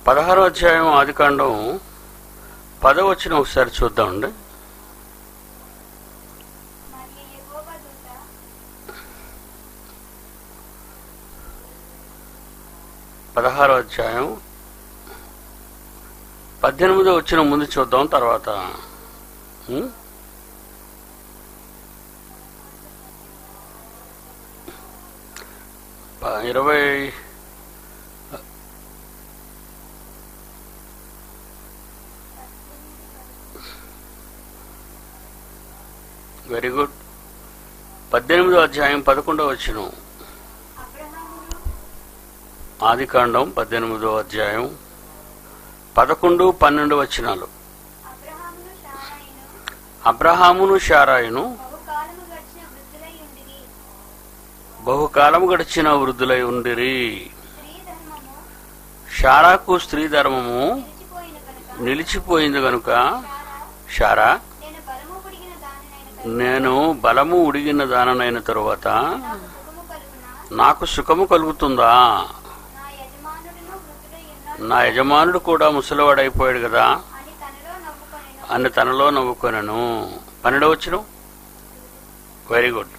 పదహారో అధ్యాయం ఆదికాండం పదో వచ్చిన ఒకసారి చూద్దామండి మరియు యెహోవా దూత పదహారో అధ్యాయం పద్దెనిమిదో వచ్చిన ముందు చూద్దాం తర్వాత ఉం? ప- ఇరవై వెరీ గుడ్ పద్దెనిమిదో అధ్యాయం పదకొండో వచ్చిన అబ్రహామును ఆదికాండం పద్దెనిమిదో అధ్యాయం పదకొండు పన్నెండు వచనాలు అబ్రహామును షారాయిను అబ్రహామును షారాయును బహుకాలము గడిచిన వృద్ధులై ఉండిరి బహుకాలం గడిచిన వృద్ధులై ఉండిరి స్త్రీ ధర్మము షారాకు స్త్రీ ధర్మము నిలిచిపోయిన కనుక నిలిచిపోయింది గనుక షారా షారా నేను బలము పొడిగిన దానినైన నేను బలము ఉడిగిన దాననైన తరువాత నాకు సుఖము కలుగునా నాకు సుఖము కలుగుతుందా నా యజమానుడును వృద్ధుడై ఉన్నాడు నా యజమానుడు కూడా ముసలివాడైపోయాడు కదా అని తనలో నవ్వుకొనెను అని తనలో నవ్వుకొనను పన్నెండు వచ్చిన వెరీ గుడ్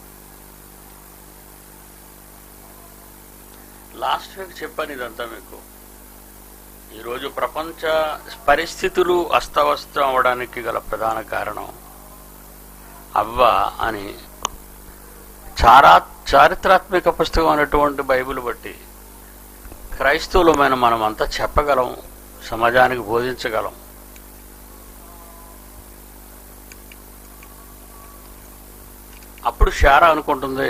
లాస్ట్ వీక్ చెప్పాను ఇదంతా మీకు ఈరోజు ప్రపంచ పరిస్థితులు అస్తవ్యస్తం అవడానికి గల ప్రధాన కారణం అవ్వ అని చారా చారిత్రాత్మక పుస్తకం అనేటువంటి బైబిల్ బట్టి క్రైస్తవులమైన మనం అంతా చెప్పగలం సమాజానికి బోధించగలం అప్పుడు షారా అనుకుంటుంది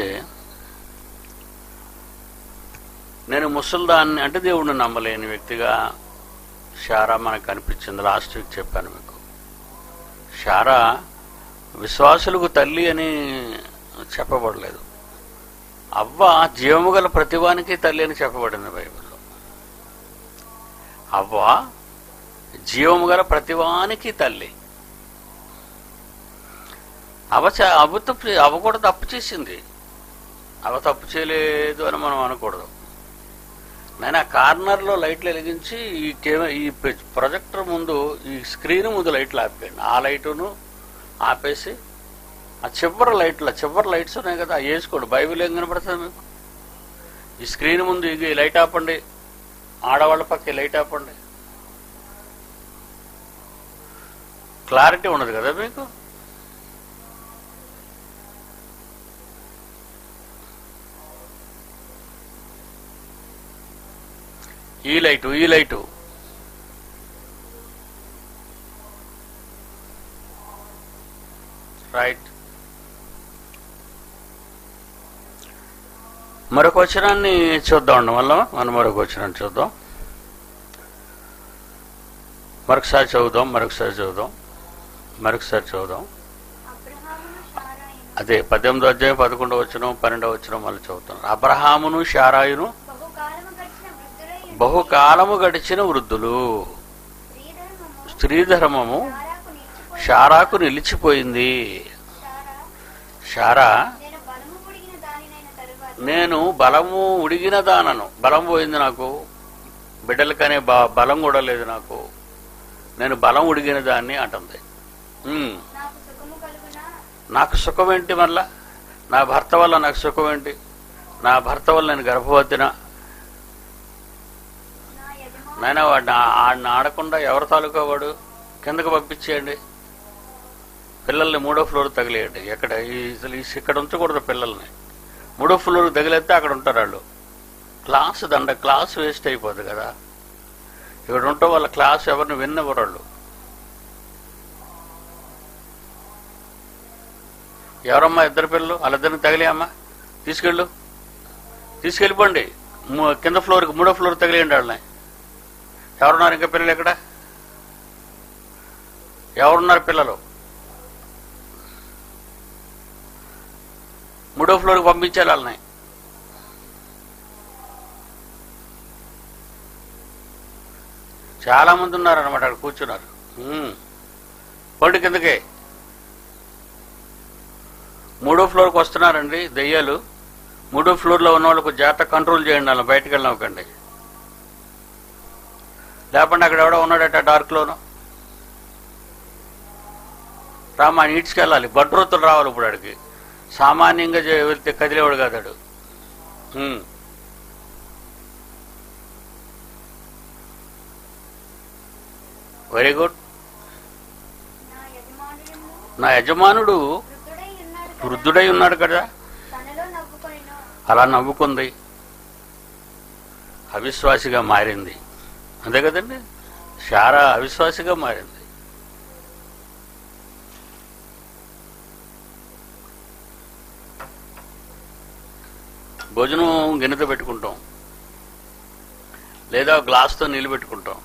నేను ముసల్దాన్ని అంటే దేవుడిని నమ్మలేని వ్యక్తిగా షారా మనకు కనిపించింది లాస్ట్ వీక్ చెప్పాను మీకు షారా విశ్వాసులకు తల్లి అని చెప్పబడలేదు అవ్వ జీవము గల ప్రతివానికి తల్లి అని చెప్పబడింది బైబిల్లో అవ్వ జీవము గల ప్రతివానికి తల్లి అవ చ- అవ తప్పు అవ కూడా తప్పు చేసింది అవ తప్పు చేయలేదు అని మనం అనకూడదు నేను ఆ కార్నర్లో లైట్లు వెలిగించి ఈ కెమె ఈ పె- ప్రొజెక్టర్ ముందు ఈ స్క్రీన్ ముందు లైట్లు ఆపాను ఆ లైటును ఆపేసి ఆ చివరి లైట్లు చివరి లైట్స్ ఉన్నాయి కదా అవి వేసుకోండి బైబిల్ ఏం కనపడుతుంది మీకు ఈ స్క్రీన్ ముందు ఇగ ఈ లైట్ ఆపండి ఆడవాళ్ళ పక్క ఈ లైట్ ఆపండి క్లారిటీ ఉండదు కదా మీకు ఈ లైటు ఈ లైటు రైట్ మరొక వచనాన్ని చూద్దాం మళ్ళా మనం మరొక వచనాన్ని చూద్దాం మరొకసారి చదువుదాం మరొకసారి చదువుదాం మరొకసారి చదువుదాం అబ్రహామును షారాయిను అదే పద్దెనిమిదో అధ్యాయం పదకొండవ వచ్చిన పన్నెండవ వచ్చిన మళ్ళీ చదువుతాం అబ్రహామును షారాయును బహుకాలము గడిచిన వృద్ధులై ఉండిరి. బహుకాలము గడిచిన వృద్ధులు స్త్రీ ధర్మము స్త్రీ ధర్మము షారాకు నిలిచిపోయిన షారాకు నిలిచిపోయింది షారా షారా నేను బలము పొడిగిన దానినైన తరువాత నేను బలము ఉడిగిన దానను బలం పోయింది నాకు బిడ్డలకనే బ- బలం కూడా లేదు నాకు నేను బలం ఉడిగిన దాన్ని అంటుంది ఉమ్, నాకు సుఖము కలుగునా నాకు సుఖం ఏంటి మళ్ళా నా భర్త వల్ల నాకు సుఖం ఏంటి నా భర్త వల్ల నేను గర్భవతినా నా యజమాను నాయన వాడిని ఆ- ఆడిని ఆడకుండా ఎవరి తాలూకా వాడు కిందకు పంపించేయండి పిల్లల్ని మూడో ఫ్లోర్ తగిలేయండి ఎక్కడ ఈ- అసలు ఈ- ఇక్కడ ఉంచకూడదు పిల్లల్ని మూడో ఫ్లోర్ తగిలేస్తే అక్కడ ఉంటారు వాళ్ళు క్లాస్ దండ క్లాస్ వేస్ట్ అయిపోద్ది కదా ఇక్కడ ఉంటే వాళ్ళ క్లాస్ ఎవరిని విన్నెవరు వాళ్ళు ఎవరమ్మా ఇద్దరు పిల్లలు వాళ్ళిద్దరిని తగిలే అమ్మా తీసుకెళ్ళు తీసుకెళ్ళిపోండి ము- కింద ఫ్లోర్కి మూడో ఫ్లోర్ తగిలేయండి వాళ్ళని ఎవరున్నారు ఇంకా పిల్లలు ఎక్కడ ఎవరున్నారు పిల్లలు మూడో ఫ్లోర్కి పంపించాలి వాళ్ళని చాలా మంది ఉన్నారు అనమాట అక్కడ కూర్చున్నారు ఉమ్. పోండి కిందకి మూడో ఫ్లోర్కి వస్తున్నారండి దెయ్యాలు మూడో ఫ్లోర్లో ఉన్న వాళ్ళకు జాగ్రత్త కంట్రోల్ చేయండి అలా బయటకు వెళ్ళినవ్వకండి లేకపోతే అక్కడ ఎవడో ఉన్నాడట డార్క్లోను రామా నీడ్స్కి వెళ్ళాలి భద్రతలు రావాలి ఇప్పుడు అడిగి సామాన్యంగా చే- వెళ్తే కదిలేవాడు కాదాడు వెరీ గుడ్ నా యజమానుడు నా యజమానుడు వృద్ధుడై ఉన్నాడు కదా. వృద్ధుడై ఉన్నాడు కదా తనలో నవ్వుకొనిను అలా నవ్వుకుంది అవిశ్వాసిగా మారింది అంతే కదండి శారా అవిశ్వాసిగా మారింది భోజనం గిన్నెతో పెట్టుకుంటాం లేదా గ్లాస్తో నీళ్ళు పెట్టుకుంటాం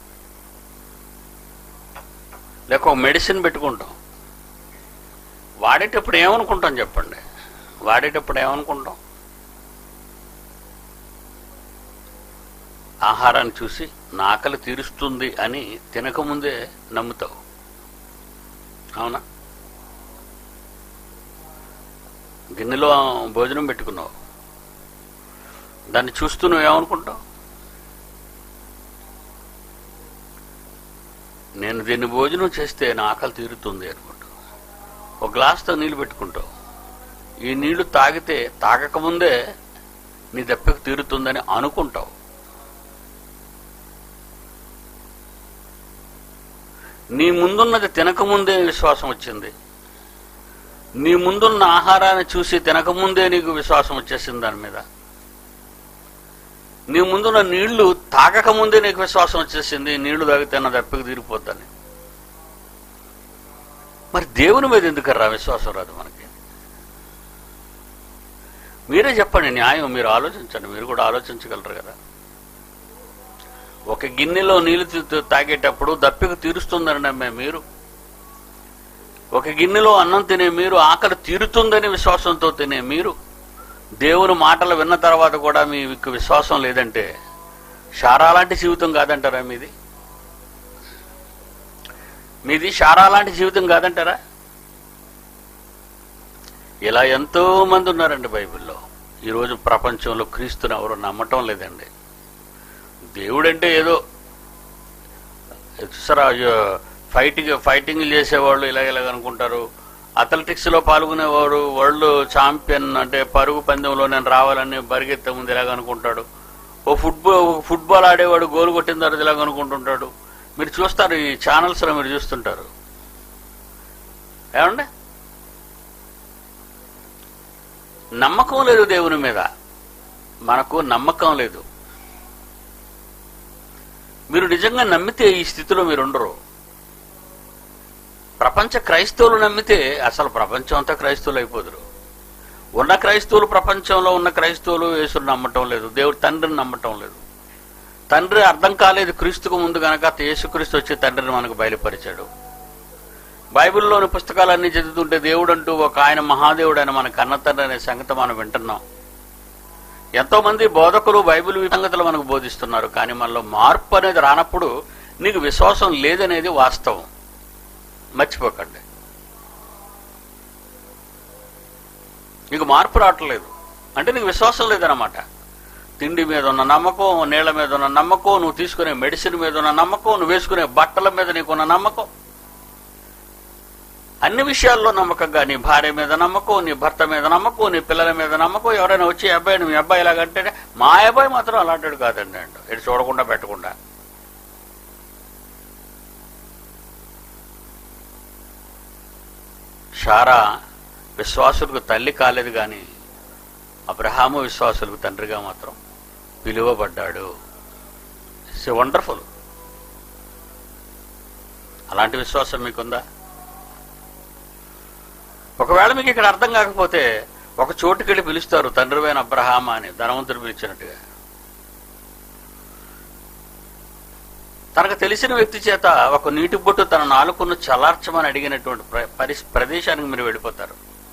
లేక ఒక మెడిసిన్ పెట్టుకుంటాం వాడేటప్పుడు ఏమనుకుంటాం చెప్పండి వాడేటప్పుడు ఏమనుకుంటాం ఆహారాన్ని చూసి నా ఆకలి తీరుస్తుంది అని తినకముందే నమ్ముతావు అవునా గిన్నెలో భోజనం పెట్టుకున్నావు దాన్ని చూస్తూ నువ్వేమనుకుంటావు నేను దీన్ని భోజనం చేస్తే నా ఆకలి తీరుతుంది అనుకుంటావు ఒక గ్లాస్తో నీళ్లు పెట్టుకుంటావు ఈ నీళ్లు తాగితే తాగకముందే నీ దెబ్బకు తీరుతుందని అనుకుంటావు నీ ముందున్నది తినకముందే విశ్వాసం వచ్చింది నీ ముందున్న ఆహారాన్ని చూసి తినకముందే నీకు విశ్వాసం వచ్చేసింది దాని మీద నీ ముందున్న నీళ్లు తాగకముందే నీకు విశ్వాసం వచ్చేసింది నీళ్లు తాగితే నా దెబ్బకి తీరిపోద్దని మరి దేవుని మీద ఎందుకర్రా విశ్వాసం రాదు మనకి మీరే చెప్పండి న్యాయం మీరు ఆలోచించండి మీరు కూడా ఆలోచించగలరు కదా ఒక గిన్నెలో నీళ్లు తీ- తాగేటప్పుడు దప్పిక తీరుస్తుందని నమ్మే మీరు ఒక గిన్నెలో అన్నం తినే మీరు ఆకలి తీరుతుందని విశ్వాసంతో తినే మీరు దేవుని మాటలు విన్న తర్వాత కూడా మీకు విశ్వాసం లేదంటే షారా లాంటి జీవితం కాదంటారా మీది మీది షారా లాంటి జీవితం కాదంటారా ఇలా ఎంతో మంది ఉన్నారండి బైబిల్లో ఈరోజు ప్రపంచంలో క్రీస్తుని ఎవరు నమ్మటం లేదండి దేవుడంటే ఏదో చూసారా ఫైటింగ్ ఫైటింగ్ చేసేవాళ్ళు ఇలాగ ఇలాగ అనుకుంటారు అథ్లెటిక్స్ లో పాల్గొనేవాడు వరల్డ్ ఛాంపియన్ అంటే పరుగు పందెంలో నేను రావాలని పరిగెత్తే ముందు ఇలాగ అనుకుంటాడు ఓ ఫుట్బాల్ ఫుట్బాల్ ఆడేవాడు గోల్ కొట్టిన తర్వాత ఇలాగ అనుకుంటుంటాడు మీరు చూస్తారు ఈ ఛానల్స్ లో మీరు చూస్తుంటారు ఏమండి నమ్మకం లేదు దేవుని మీద మనకు నమ్మకం లేదు మీరు నిజంగా నమ్మితే ఈ స్థితిలో మీరు ఉండరు ప్రపంచ క్రైస్తవులు నమ్మితే అసలు ప్రపంచం అంతా క్రైస్తవులు అయిపోదురు ఉన్న క్రైస్తవులు ప్రపంచంలో ఉన్న క్రైస్తవులు యేసుని నమ్మటం లేదు దేవుడు తండ్రిని నమ్మటం లేదు తండ్రి అర్థం కాలేదు క్రీస్తుకు ముందు గనక యేసుక్రీస్తు వచ్చి తండ్రిని మనకు బయలుపరిచాడు బైబిల్లోని పుస్తకాలన్నీ చదువుతుంటే దేవుడు అంటూ ఒక ఆయన మహాదేవుడు ఆయన మన కన్న తండ్రి అనే సంగతి మనం వింటున్నాం ఎంతో మంది బోధకులు బైబిల్ సంగతులు మనకు బోధిస్తున్నారు కానీ మనలో మార్పు అనేది రానప్పుడు నీకు విశ్వాసం లేదనేది వాస్తవం మర్చిపోకండి నీకు మార్పు రావట్లేదు అంటే నీకు విశ్వాసం లేదన్నమాట తిండి మీద ఉన్న నమ్మకం నీళ్ల మీద ఉన్న నమ్మకం నువ్వు తీసుకునే మెడిసిన్ మీద ఉన్న నమ్మకం నువ్వు వేసుకునే బట్టల మీద నీకున్న నమ్మకం అన్ని విషయాల్లో నమ్మకంగా నీ భార్య మీద నమ్మకం నీ భర్త మీద నమ్మకం నీ పిల్లల మీద నమ్మకం ఎవరైనా వచ్చి అబ్బాయి మీ అబ్బాయి ఇలాగంటే మా అబ్బాయి మాత్రం అలాంటివాడు కాదండి అంట ఇటు చూడకుండా పెట్టకుండా షారా విశ్వాసులకు తల్లి కాలేదు కానీ అబ్రహాము విశ్వాసులకు తండ్రిగా మాత్రం పిలువబడ్డాడు ఇట్స్ వండర్ఫుల్ అలాంటి విశ్వాసం మీకుందా ఒకవేళ మీకు ఇక్కడ అర్థం కాకపోతే ఒక చోటుకెళ్ళి పిలుస్తారు తండ్రివైన అబ్రహామా అని ధనవంతుడు పిలిచినట్టుగా తనకు తెలిసిన వ్యక్తి చేత ఒక నీటి బొట్టు తన నాలుకను చలార్చమని అడిగినటువంటి ప్ర- పరిస్- ప్రదేశానికి మీరు వెళ్ళిపోతారు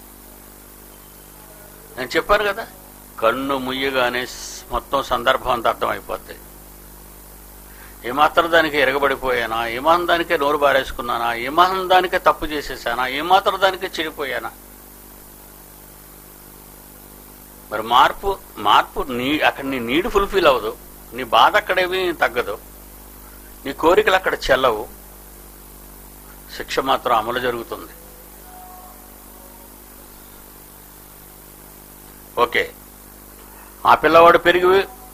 నేను చెప్పాను కదా కన్ను ముయ్యగానే స్- మొత్తం సందర్భం అంతా అర్థమైపోద్ది ఏమాత్రం దానికి ఎరగబడిపోయానా ఏమాత్రం దానికే నోరు బారేసుకున్నానా ఏమాత్రం దానికే తప్పు చేసేసానా ఏమాత్రం దానికే చెడిపోయానా మరి మార్పు మార్పు నీ అక్కడ నీ నీడ్ ఫుల్ఫిల్ అవ్వదు నీ బాధ అక్కడేమీ తగ్గదు నీ కోరికలు అక్కడ చెల్లవు శిక్ష మాత్రం అమలు జరుగుతుంది ఓకే ఆ పిల్లవాడు పెరిగి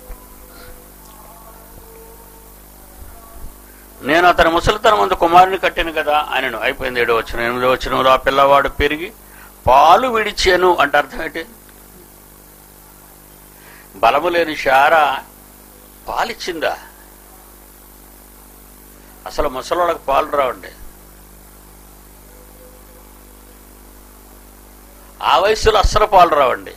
నేను అతని ముసలితనం ముందు కుమారుని కట్టాను కదా ఆయనను అయిపోయింది ఏడో వచ్చిన ఎనిమిదో వచ్చినంలో ఆ పిల్లవాడు పెరిగి పాలు విడిచాను అంటే అర్థం ఏంటి బలము లేని శార పాలిచ్చిందా అసలు ముసలోళ్ళకి పాలు రావండి ఆ వయసులో అస్సలు పాలు రావండి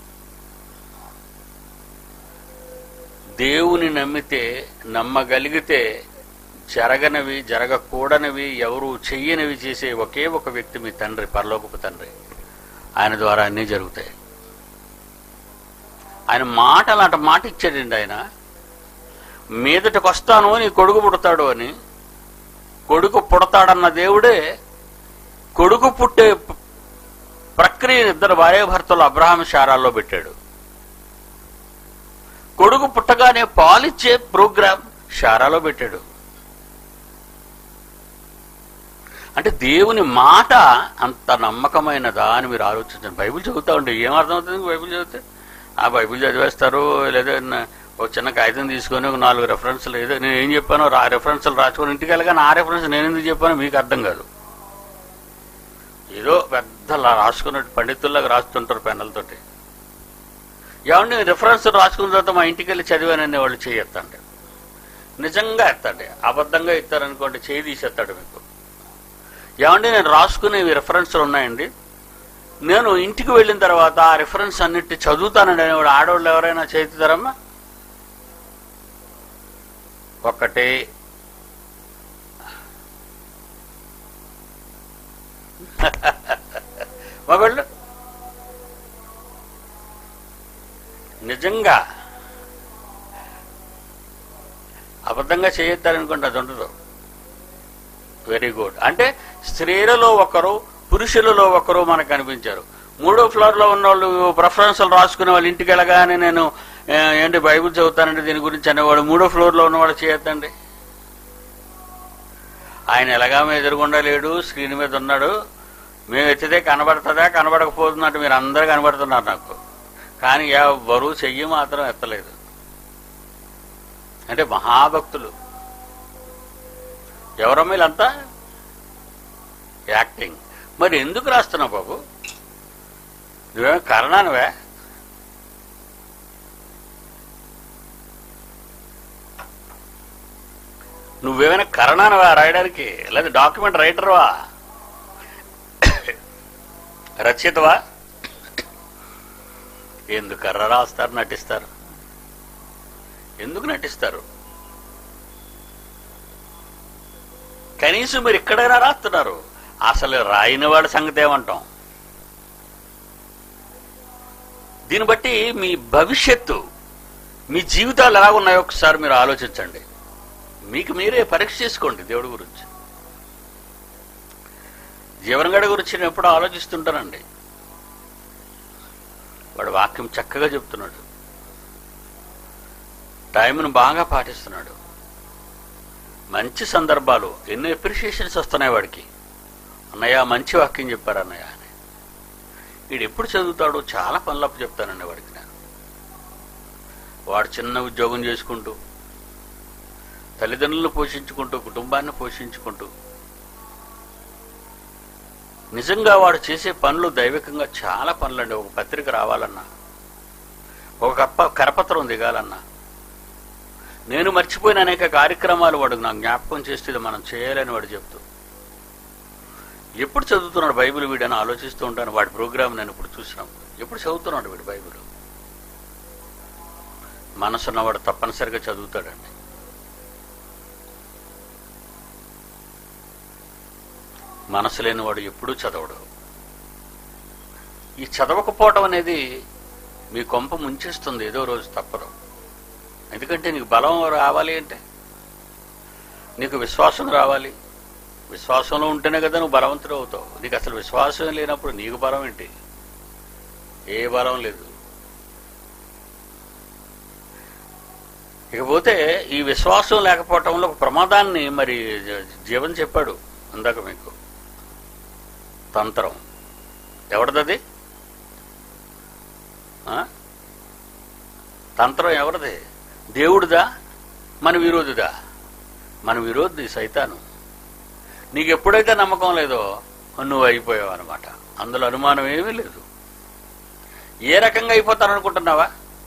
దేవుని నమ్మితే నమ్మగలిగితే జరగనివి జరగకూడనివి ఎవరు చెయ్యనివి చేసే ఒకే ఒక వ్యక్తి మీ తండ్రి పరలోకపు తండ్రి ఆయన ద్వారా అన్నీ జరుగుతాయి ఆయన మాట అలాంటి మాట ఇచ్చాడండి ఆయన మీదటికి వస్తాను నీ కొడుకు పుడతాడు అని కొడుకు పుడతాడన్న దేవుడే కొడుకు పుట్టే ప- ప్రక్రియను ఇద్దరు భార్యాభర్తలు అబ్రహాం శారాల్లో పెట్టాడు కొడుకు పుట్టగానే పాలిచ్చే ప్రోగ్రాం శారాలో పెట్టాడు అంటే దేవుని మాట అంత నమ్మకమైనదా అని మీరు ఆలోచించండి బైబిల్ చదువుతా ఉంటే ఏం అర్థమవుతుంది బైబిల్ చదివితే ఆ బైబిల్ చదివేస్తారు లేదా న- ఒక చిన్న కాగితం తీసుకొని ఒక నాలుగు రెఫరెన్స్లు ఏదో నేను ఏం చెప్పానో ఆ రెఫరెన్స్లు రాసుకొని ఇంటికి వెళ్ళగానే ఆ రెఫరెన్స్ నేను ఎందుకు చెప్పానో మీకు అర్థం కాదు ఏదో పెద్ద లా- రాసుకున్నట్టు పండితుల్లాగా రాస్తుంటారు పెన్నులతోటి ఏమండి రిఫరెన్స్ రాసుకున్న తర్వాత మా ఇంటికి వెళ్ళి చదివానని వాళ్ళు చేయొత్తండి నిజంగా ఎత్తండి అబద్ధంగా ఇస్తారనుకోండి చేయి తీసేస్తాడు మీకు ఏమండి నేను రాసుకునే రిఫరెన్స్లు ఉన్నాయండి నేను ఇంటికి వెళ్ళిన తర్వాత ఆ రిఫరెన్స్ అన్నిటి చదువుతానండి అనేవాడు ఆడవాళ్ళు ఎవరైనా చేతుతారమ్మా ఒక్కటే మగళ్ళు నిజంగా అబద్ధంగా చేయొద్దారనుకోండి అది ఉండదు వెరీ గుడ్ అంటే స్త్రీలలో ఒకరు పురుషులలో ఒకరు మనకు కనిపించారు మూడో ఫ్లోర్ లో ఉన్న వాళ్ళు ప్రిఫరెన్స్లు రాసుకునే వాళ్ళు ఇంటికి వెళ్ళగానే నేను ఆ, ఏంటి బైబిల్ చదువుతానంటే దీని గురించి అనేవాడు మూడో ఫ్లోర్ లో ఉన్నవాడు చేయొద్దండి ఆయన ఎలాగా మీ ఎదురుగుండా లేడు స్క్రీన్ మీద ఉన్నాడు మేము ఎత్తితే కనబడుతుందా కనబడకపోతుందంటే మీరు అందరూ కనబడుతున్నారు నాకు కానీ ఎవ్వరూ చెయ్యి మాత్రం ఎత్తలేదు అంటే మహాభక్తులు ఎవరమ్మ వీళ్ళంతా యాక్టింగ్ మరి ఎందుకు రాస్తున్నావు బాబు నువ్వేమో కరణానివే నువ్వేమైనా కరణానివా రాయడానికి లేదా డాక్యుమెంట్ రైటర్వా రచయితవా ఎందుకు కర్ర రాస్తారు నటిస్తారు ఎందుకు నటిస్తారు కనీసం మీరు ఎక్కడైనా రాస్తున్నారు అసలు రాయని వాడి సంగతి ఏమంటాం దీన్ని బట్టి మీ భవిష్యత్తు మీ జీవితాలు ఎలా ఉన్నాయో ఒకసారి మీరు ఆలోచించండి మీకు మీరే పరీక్ష చేసుకోండి దేవుడి గురించి జీవనగడ గురించి నేను ఎప్పుడూ ఆలోచిస్తుంటానండి వాడు వాక్యం చక్కగా చెప్తున్నాడు టైంను బాగా పాటిస్తున్నాడు మంచి సందర్భాలు ఎన్నో అప్రిషియేషన్స్ వస్తున్నాయి వాడికి అన్నయ్య మంచి వాక్యం చెప్పారు అన్నయ్య అని వీడు ఎప్పుడు చదువుతాడో చాలా పనులప్పు చెప్తానండి వాడికి నేను వాడు చిన్న ఉద్యోగం చేసుకుంటూ తల్లిదండ్రులను పోషించుకుంటూ కుటుంబాన్ని పోషించుకుంటూ నిజంగా వాడు చేసే పనులు దైవికంగా చాలా పనులండి ఒక పత్రిక రావాలన్నా ఒక కప్ప కరపత్రం దిగాలన్నా నేను మర్చిపోయిన అనేక కార్యక్రమాలు వాడు నాకు జ్ఞాపకం చేస్తే ఇది మనం చేయాలని వాడు చెప్తూ ఎప్పుడు చదువుతున్నాడు బైబిల్ వీడని ఆలోచిస్తూ ఉంటాను వాడి ప్రోగ్రామ్ నేను ఇప్పుడు చూసినప్పుడు ఎప్పుడు చదువుతున్నాడు వీడు బైబిల్ మనసున్నవాడు తప్పనిసరిగా చదువుతాడండి మనసు లేనివాడు ఎప్పుడూ చదవడు ఈ చదవకపోవటం అనేది మీ కొంప ముంచేస్తుంది ఏదో రోజు తప్పదు ఎందుకంటే నీకు బలం రావాలి అంటే నీకు విశ్వాసం రావాలి విశ్వాసంలో ఉంటేనే కదా నువ్వు బలవంతుడు అవుతావు నీకు అసలు విశ్వాసం లేనప్పుడు నీకు బలం ఏంటి ఏ బలం లేదు ఇకపోతే ఈ విశ్వాసం లేకపోవటంలో ఒక ప్రమాదాన్ని మరి జ- జీవన్ చెప్పాడు ఇందాక మీకు తంత్రం ఎవరిదది ఆ? తంత్రం ఎవరిది దేవుడిదా మన విరోధిదా మన విరోధి సైతాను నీకు ఎప్పుడైతే నమ్మకం లేదో నువ్వు అయిపోయావు అనమాట అందులో అనుమానం ఏమీ లేదు ఏ రకంగా అయిపోతాను అనుకుంటున్నావా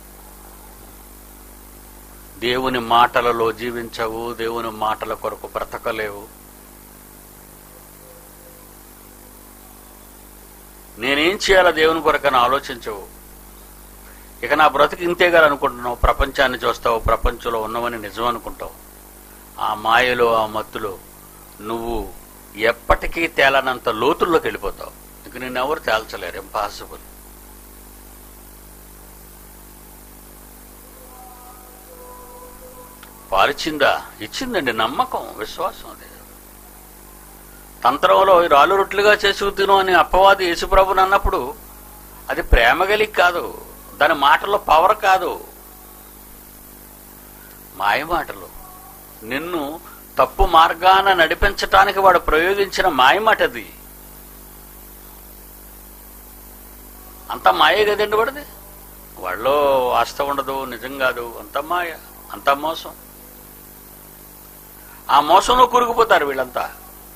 దేవుని మాటలలో జీవించవు దేవుని మాటల కొరకు బ్రతకలేవు నేనేం చేయాలో దేవుని కొరకని ఆలోచించవు ఇక నా బ్రతుకు ఇంతేగా అనుకుంటున్నావు ప్రపంచాన్ని చూస్తావు ప్రపంచంలో ఉన్నవని నిజం అనుకుంటావు ఆ మాయలో ఆ మత్తులో నువ్వు ఎప్పటికీ తేలనంత లోతుల్లోకి వెళ్ళిపోతావు ఇక నిన్నెవరు తేల్చలేరు ఇంపాసిబుల్ పాలిచ్చిందా ఇచ్చిందండి నమ్మకం విశ్వాసం అది తంత్రంలో ఈ రాళ్ళు రొట్లుగా చేసి తిను అని అప్పవాది యేసుప్రభుని అన్నప్పుడు అది ప్రేమ కలిగి కాదు దాని మాటల్లో పవర్ కాదు మాయ మాటలు నిన్ను తప్పు మార్గాన నడిపించటానికి వాడు ప్రయోగించిన మాయ మాట అది అంత మాయే కదండి వాడిది వాళ్ళలో వాస్తవం ఉండదు నిజం కాదు అంత మాయ అంత మోసం ఆ మోసంలో కూరుకుపోతారు వీళ్ళంతా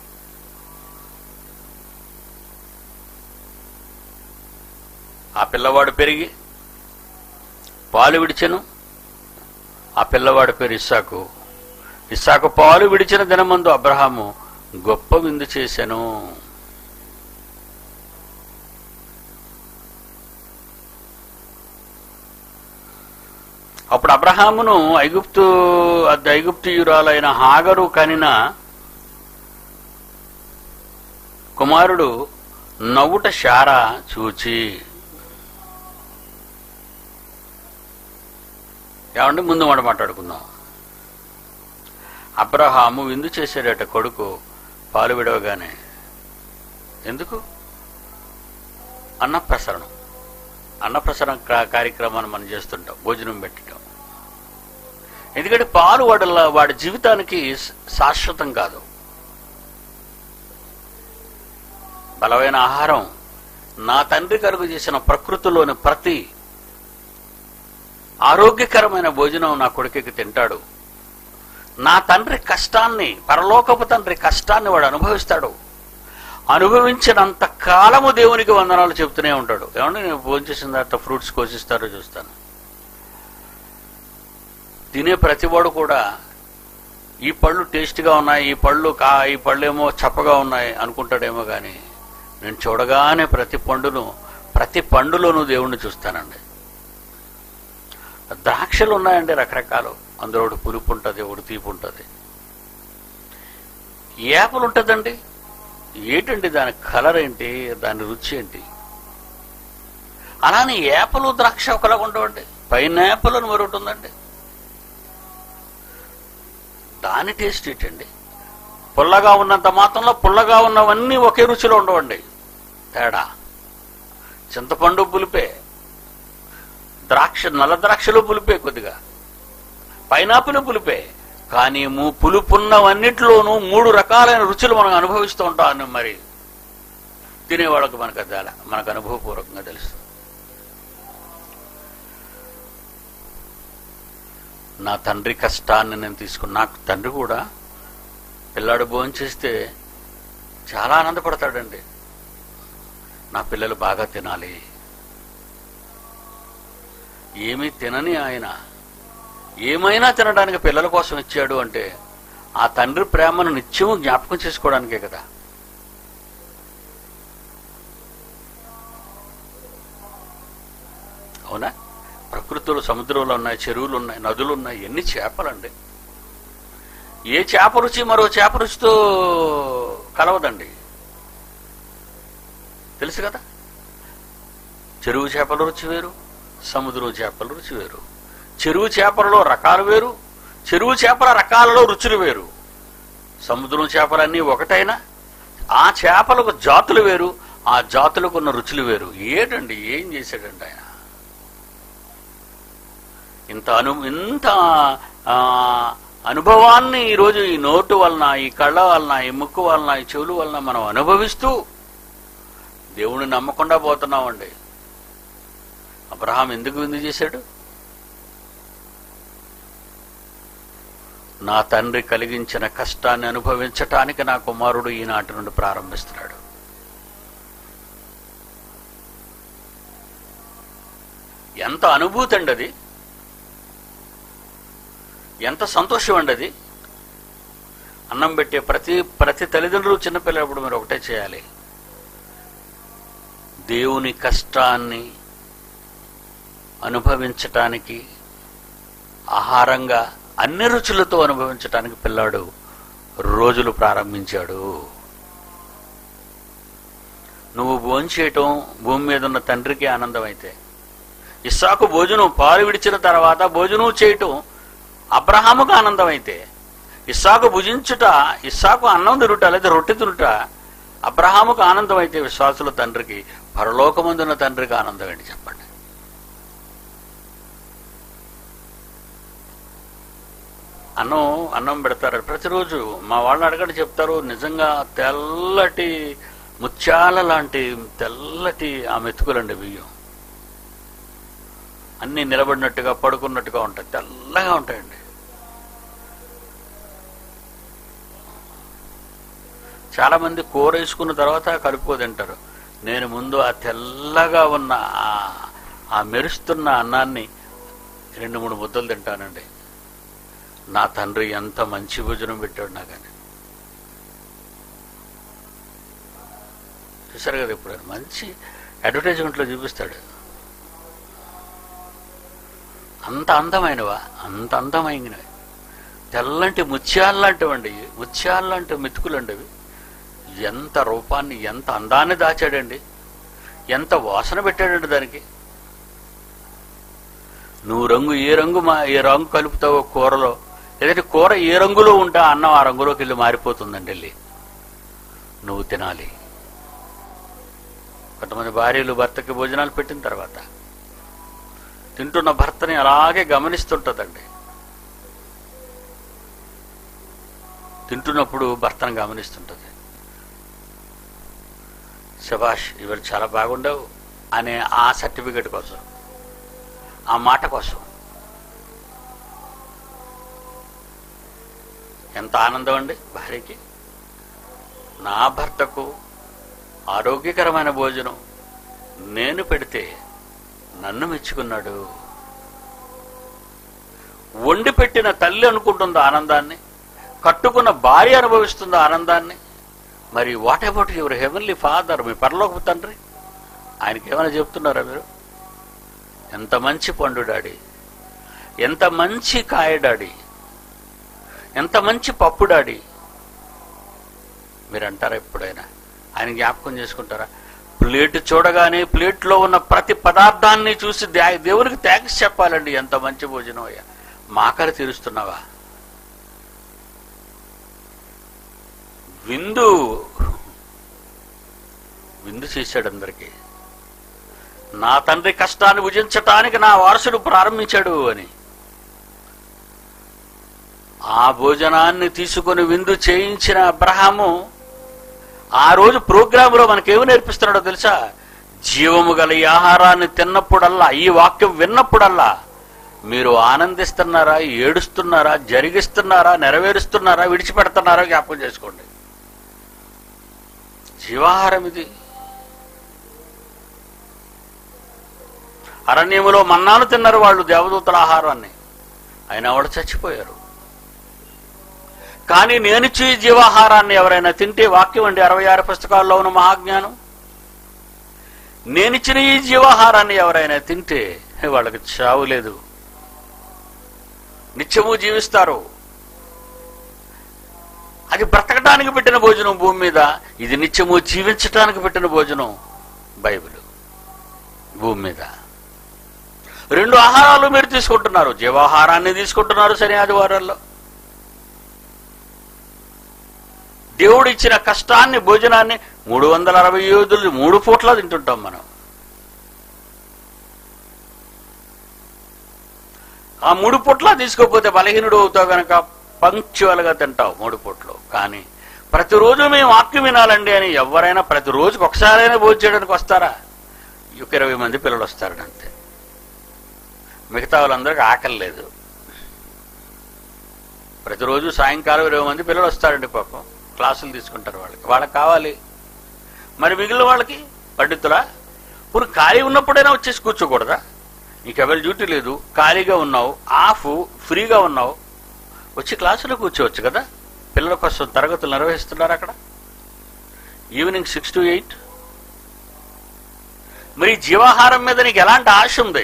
ఆ పిల్లవాడు పెరిగి పాలు విడిచెను ఆ పిల్లవాడి పేరు ఇస్సాకు ఇస్సాకు పాలు విడిచిన దినమందు అబ్రహాము గొప్ప విందు చేశాను అప్పుడు అబ్రహామును ఐగుప్తు ఐగుప్తియురాలైన హాగరు కనిన కుమారుడు నవ్వుట శారా చూచి ఏమండి ముందు మాట మాట్లాడుకుందాం అబ్రహాము విందు చేశాడట కొడుకు పాలు విడవగానే ఎందుకు అన్నప్రసరణం అన్నప్రసరణ కా- కార్యక్రమాన్ని మనం చేస్తుంటాం భోజనం పెట్టడం ఎందుకంటే పాలు వాడి వాడి జీవితానికి శ- శాశ్వతం కాదు బలమైన ఆహారం నా తండ్రి కలుగు చేసిన ప్రకృతిలోని ప్రతి ఆరోగ్యకరమైన భోజనం నా కొడుకుకి తింటాడు నా తండ్రి కష్టాన్ని పరలోకపు తండ్రి కష్టాన్ని వాడు అనుభవిస్తాడు అనుభవించినంత కాలము దేవునికి వందనాలు చెప్తూనే ఉంటాడు ఏమంటే నేను భోజనం చేసిన తర్వాత ఫ్రూట్స్ కోసిస్తారో చూస్తాను తినే ప్రతివాడు కూడా ఈ పళ్ళు టేస్ట్గా ఉన్నాయి ఈ పళ్ళు కా ఈ పళ్ళు ఏమో చప్పగా ఉన్నాయి అనుకుంటాడేమో కానీ నేను చూడగానే ప్రతి పండును ప్రతి పండులోనూ దేవుణ్ణి చూస్తానండి ద్రాక్షలు ఉన్నాయండి రకరకాలు అందులో ఒకటి పులుపు ఉంటుంది ఒకటి తీపి ఉంటుంది ఏపలు ఉంటుందండి ఏంటండి దాని కలర్ ఏంటి దాని రుచి ఏంటి అలానే ఏపలు ద్రాక్ష ఒకలాగా ఉండవండి పైనాపిల్ అని మరొకటి ఉందండి దాని టేస్ట్ ఏంటండి పుల్లగా ఉన్నంత మాత్రంలో పుల్లగా ఉన్నవన్నీ ఒకే రుచిలో ఉండవండి తేడా చింతపండు పులిపే ద్రాక్ష నల్ల ద్రాక్షలు పులిపే కొద్దిగా పైనాపిల్ పులిపే కానీ ము- పులుపున్నవన్నిటిలోనూ మూడు రకాలైన రుచులు మనం అనుభవిస్తూ ఉంటాం మరి తినేవాళ్ళకి మనకు అది అలా మనకు అనుభవపూర్వకంగా తెలుస్తుంది నా తండ్రి కష్టాన్ని నేను తీసుకుని నాకు తండ్రి కూడా పిల్లాడు భోజనం చేస్తే చాలా ఆనందపడతాడండి నా పిల్లలు బాగా తినాలి ఏమీ తినని ఆయన ఏమైనా తినడానికి పిల్లల కోసం ఇచ్చాడు అంటే ఆ తండ్రి ప్రేమను నిత్యము జ్ఞాపకం చేసుకోవడానికే కదా అవునా ప్రకృతిలో సముద్రంలో ఉన్నాయి చెరువులు ఉన్నాయి నదులు ఉన్నాయి ఎన్ని చేపలండి ఏ చేప రుచి మరో చేప రుచితో కలవదండి తెలుసు కదా చెరువు చేపల రుచి వేరు సముద్రం చేపల రుచి వేరు చెరువు చేపలలో రకాలు వేరు చెరువు చేపల రకాలలో రుచులు వేరు సముద్రం చేపలన్నీ ఒకటైనా ఆ చేపలకు జాతులు వేరు ఆ జాతులకు ఉన్న రుచులు వేరు ఏటండి ఏం చేశాడండి ఆయన ఇంత అను ఇంత ఆ, అనుభవాన్ని ఈరోజు ఈ నోటు వలన ఈ కళ్ళ వలన ఈ ముక్కు వలన ఈ చెవులు వలన మనం అనుభవిస్తూ దేవుణ్ణి నమ్మకుండా పోతున్నామండి అబ్రహాం ఎందుకు విందు చేశాడు నా తండ్రి కలిగించిన కష్టాన్ని అనుభవించటానికి నా కుమారుడు ఈనాటి నుండి ప్రారంభిస్తున్నాడు ఎంత అనుభూతి అండి అది ఎంత సంతోషం అండి అది అన్నం పెట్టే ప్రతి ప్రతి తల్లిదండ్రులు చిన్నపిల్లప్పుడు మీరు ఒకటే చేయాలి దేవుని కష్టాన్ని అనుభవించటానికి ఆహారంగా అన్ని రుచులతో అనుభవించటానికి పిల్లాడు రోజులు ప్రారంభించాడు నువ్వు భోంచేయటం భూమి మీద ఉన్న తండ్రికి ఆనందం అయితే ఇస్సాకు భోజనం పాలు విడిచిన తర్వాత భోజనం చేయటం అబ్రహాముకు ఆనందం అయితే ఇస్సాకు భుజించుట ఇస్సాకు అన్నం తిరుట లేదా రొట్టె తిరుట అబ్రహాముకు ఆనందం అయితే విశ్వాసుల తండ్రికి పరలోకమందున్న తండ్రికి ఆనందం ఏంటి చెప్పండి అన్నం అన్నం పెడతారు ప్రతిరోజు మా వాళ్ళని అడగండి చెప్తారు నిజంగా తెల్లటి ముత్యాల లాంటి తెల్లటి ఆ మెతుకులండి బియ్యం అన్ని నిలబడినట్టుగా పడుకున్నట్టుగా ఉంటాయి తెల్లగా ఉంటాయండి చాలా మంది కూర వేసుకున్న తర్వాత కలుపుకో తింటారు నేను ముందు ఆ తెల్లగా ఉన్న ఆ- ఆ మెరుస్తున్న అన్నాన్ని రెండు మూడు ముద్దలు తింటానండి నా తండ్రి ఎంత మంచి భోజనం పెట్టాడు నాకని చూసారు కదా ఇప్పుడు మంచి అడ్వర్టైజ్మెంట్లో చూపిస్తాడు అంత అందమైనవా అంత అందమైనవి తెల్లంటి ముత్యాల్లాంటివండి ముత్యాల్లాంటి మెతుకులండి అవి ఎంత రూపాన్ని ఎంత అందాన్ని దాచాడండి ఎంత వాసన పెట్టాడండి దానికి నువ్వు రంగు ఏ రంగు మా ఏ రంగు కలుపుతావో కూరలో లేదంటే కూర ఏ రంగులో ఉంటా అన్నం ఆ రంగులోకి వెళ్ళి మారిపోతుందండి వెళ్ళి నువ్వు తినాలి కొంతమంది భార్యలు భర్తకి భోజనాలు పెట్టిన తర్వాత తింటున్న భర్తని అలాగే గమనిస్తుంటదండి తింటున్నప్పుడు భర్తను గమనిస్తుంటది శభాష్ ఇవాళ చాలా బాగుండవు అనే ఆ సర్టిఫికెట్ కోసం ఆ మాట కోసం ఎంత ఆనందం అండి భార్యకి నా భర్తకు ఆరోగ్యకరమైన భోజనం నేను పెడితే నన్ను మెచ్చుకున్నాడు వండి పెట్టిన తల్లి అనుకుంటుంది ఆనందాన్ని కట్టుకున్న భార్య అనుభవిస్తుంది ఆనందాన్ని మరి what about your heavenly father మీ పరలోక తండ్రి ఆయనకి ఏమైనా చెప్తున్నారా మీరు ఎంత మంచి పండు డాడీ ఎంత మంచి కాయ డాడీ ఎంత మంచి పప్పు డాడీ మీరు అంటారా ఎప్పుడైనా ఆయన జ్ఞాపకం చేసుకుంటారా ప్లేట్ చూడగానే ప్లేట్లో ఉన్న ప్రతి పదార్థాన్ని చూసి దే- దేవునికి థ్యాంక్స్ చెప్పాలండి ఎంత మంచి భోజనం అయ్యా మాకలు తీరుస్తున్నావా విందు విందు చేశాడు అందరికీ నా తండ్రి కష్టాన్ని భుజించటానికి నా వారసుడు ప్రారంభించాడు అని ఆ భోజనాన్ని తీసుకొని విందు చేయించిన అబ్రహాము ఆ రోజు ప్రోగ్రాంలో మనకేమి నేర్పిస్తున్నాడో తెలుసా జీవము గల ఈ ఆహారాన్ని తిన్నప్పుడల్లా ఈ వాక్యం విన్నప్పుడల్లా మీరు ఆనందిస్తున్నారా ఏడుస్తున్నారా జరిగిస్తున్నారా నెరవేరుస్తున్నారా విడిచిపెడుతున్నారా జ్ఞాపకం చేసుకోండి జీవాహారం ఇది అరణ్యములో మన్నాను తిన్నారు వాళ్ళు దేవదూతల ఆహారాన్ని అయినా వాడు చచ్చిపోయారు కానీ నేనిచ్చి ఈ జీవాహారాన్ని ఎవరైనా తింటే వాక్యం అండి అరవై ఆరు పుస్తకాల్లో ఉన్న మహాజ్ఞానం నేనిచ్చిన ఈ జీవాహారాన్ని ఎవరైనా తింటే వాళ్ళకి చావు లేదు నిత్యము జీవిస్తారు అది బ్రతకడానికి పెట్టిన భోజనం భూమి మీద ఇది నిత్యము జీవించటానికి పెట్టిన భోజనం బైబిల్ భూమి మీద రెండు ఆహారాలు మీరు తీసుకుంటున్నారు జీవాహారాన్ని తీసుకుంటున్నారు శని ఆదివారాల్లో దేవుడు ఇచ్చిన కష్టాన్ని భోజనాన్ని మూడు వందల అరవై యోధులు మూడు పూట్ల తింటుంటాం మనం ఆ మూడు పుట్ల తీసుకోకపోతే బలహీనుడు అవుతావు గనక పంక్చువల్ గా తింటావు మూడు పుట్లు కానీ ప్రతిరోజు మేము వాక్యం వినాలండి అని ఎవరైనా ప్రతి రోజుకి ఒకసారైనా భోజనం చేయడానికి వస్తారా ఒక ఇరవై మంది పిల్లలు వస్తారు అంతే మిగతా వాళ్ళందరికీ ఆకలి లేదు ప్రతిరోజు సాయంకాలం ఇరవై మంది పిల్లలు వస్తారండి పాపం క్లాసులు తీసుకుంటారు వాళ్ళకి వాళ్ళకి కావాలి మరి మిగిలిన వాళ్ళకి పండితులా ఇప్పుడు ఖాళీ ఉన్నప్పుడైనా వచ్చేసి కూర్చోకూడదా నీకెవరి డ్యూటీ లేదు ఖాళీగా ఉన్నావు ఆఫ్ ఫ్రీగా ఉన్నావు వచ్చి క్లాసులో కూర్చోవచ్చు కదా పిల్లల కోసం తరగతులు నిర్వహిస్తున్నారు అక్కడ ఈవినింగ్ సిక్స్ టు ఎయిట్ మరి ఈ జీవాహారం మీద నీకు ఎలాంటి ఆశ ఉంది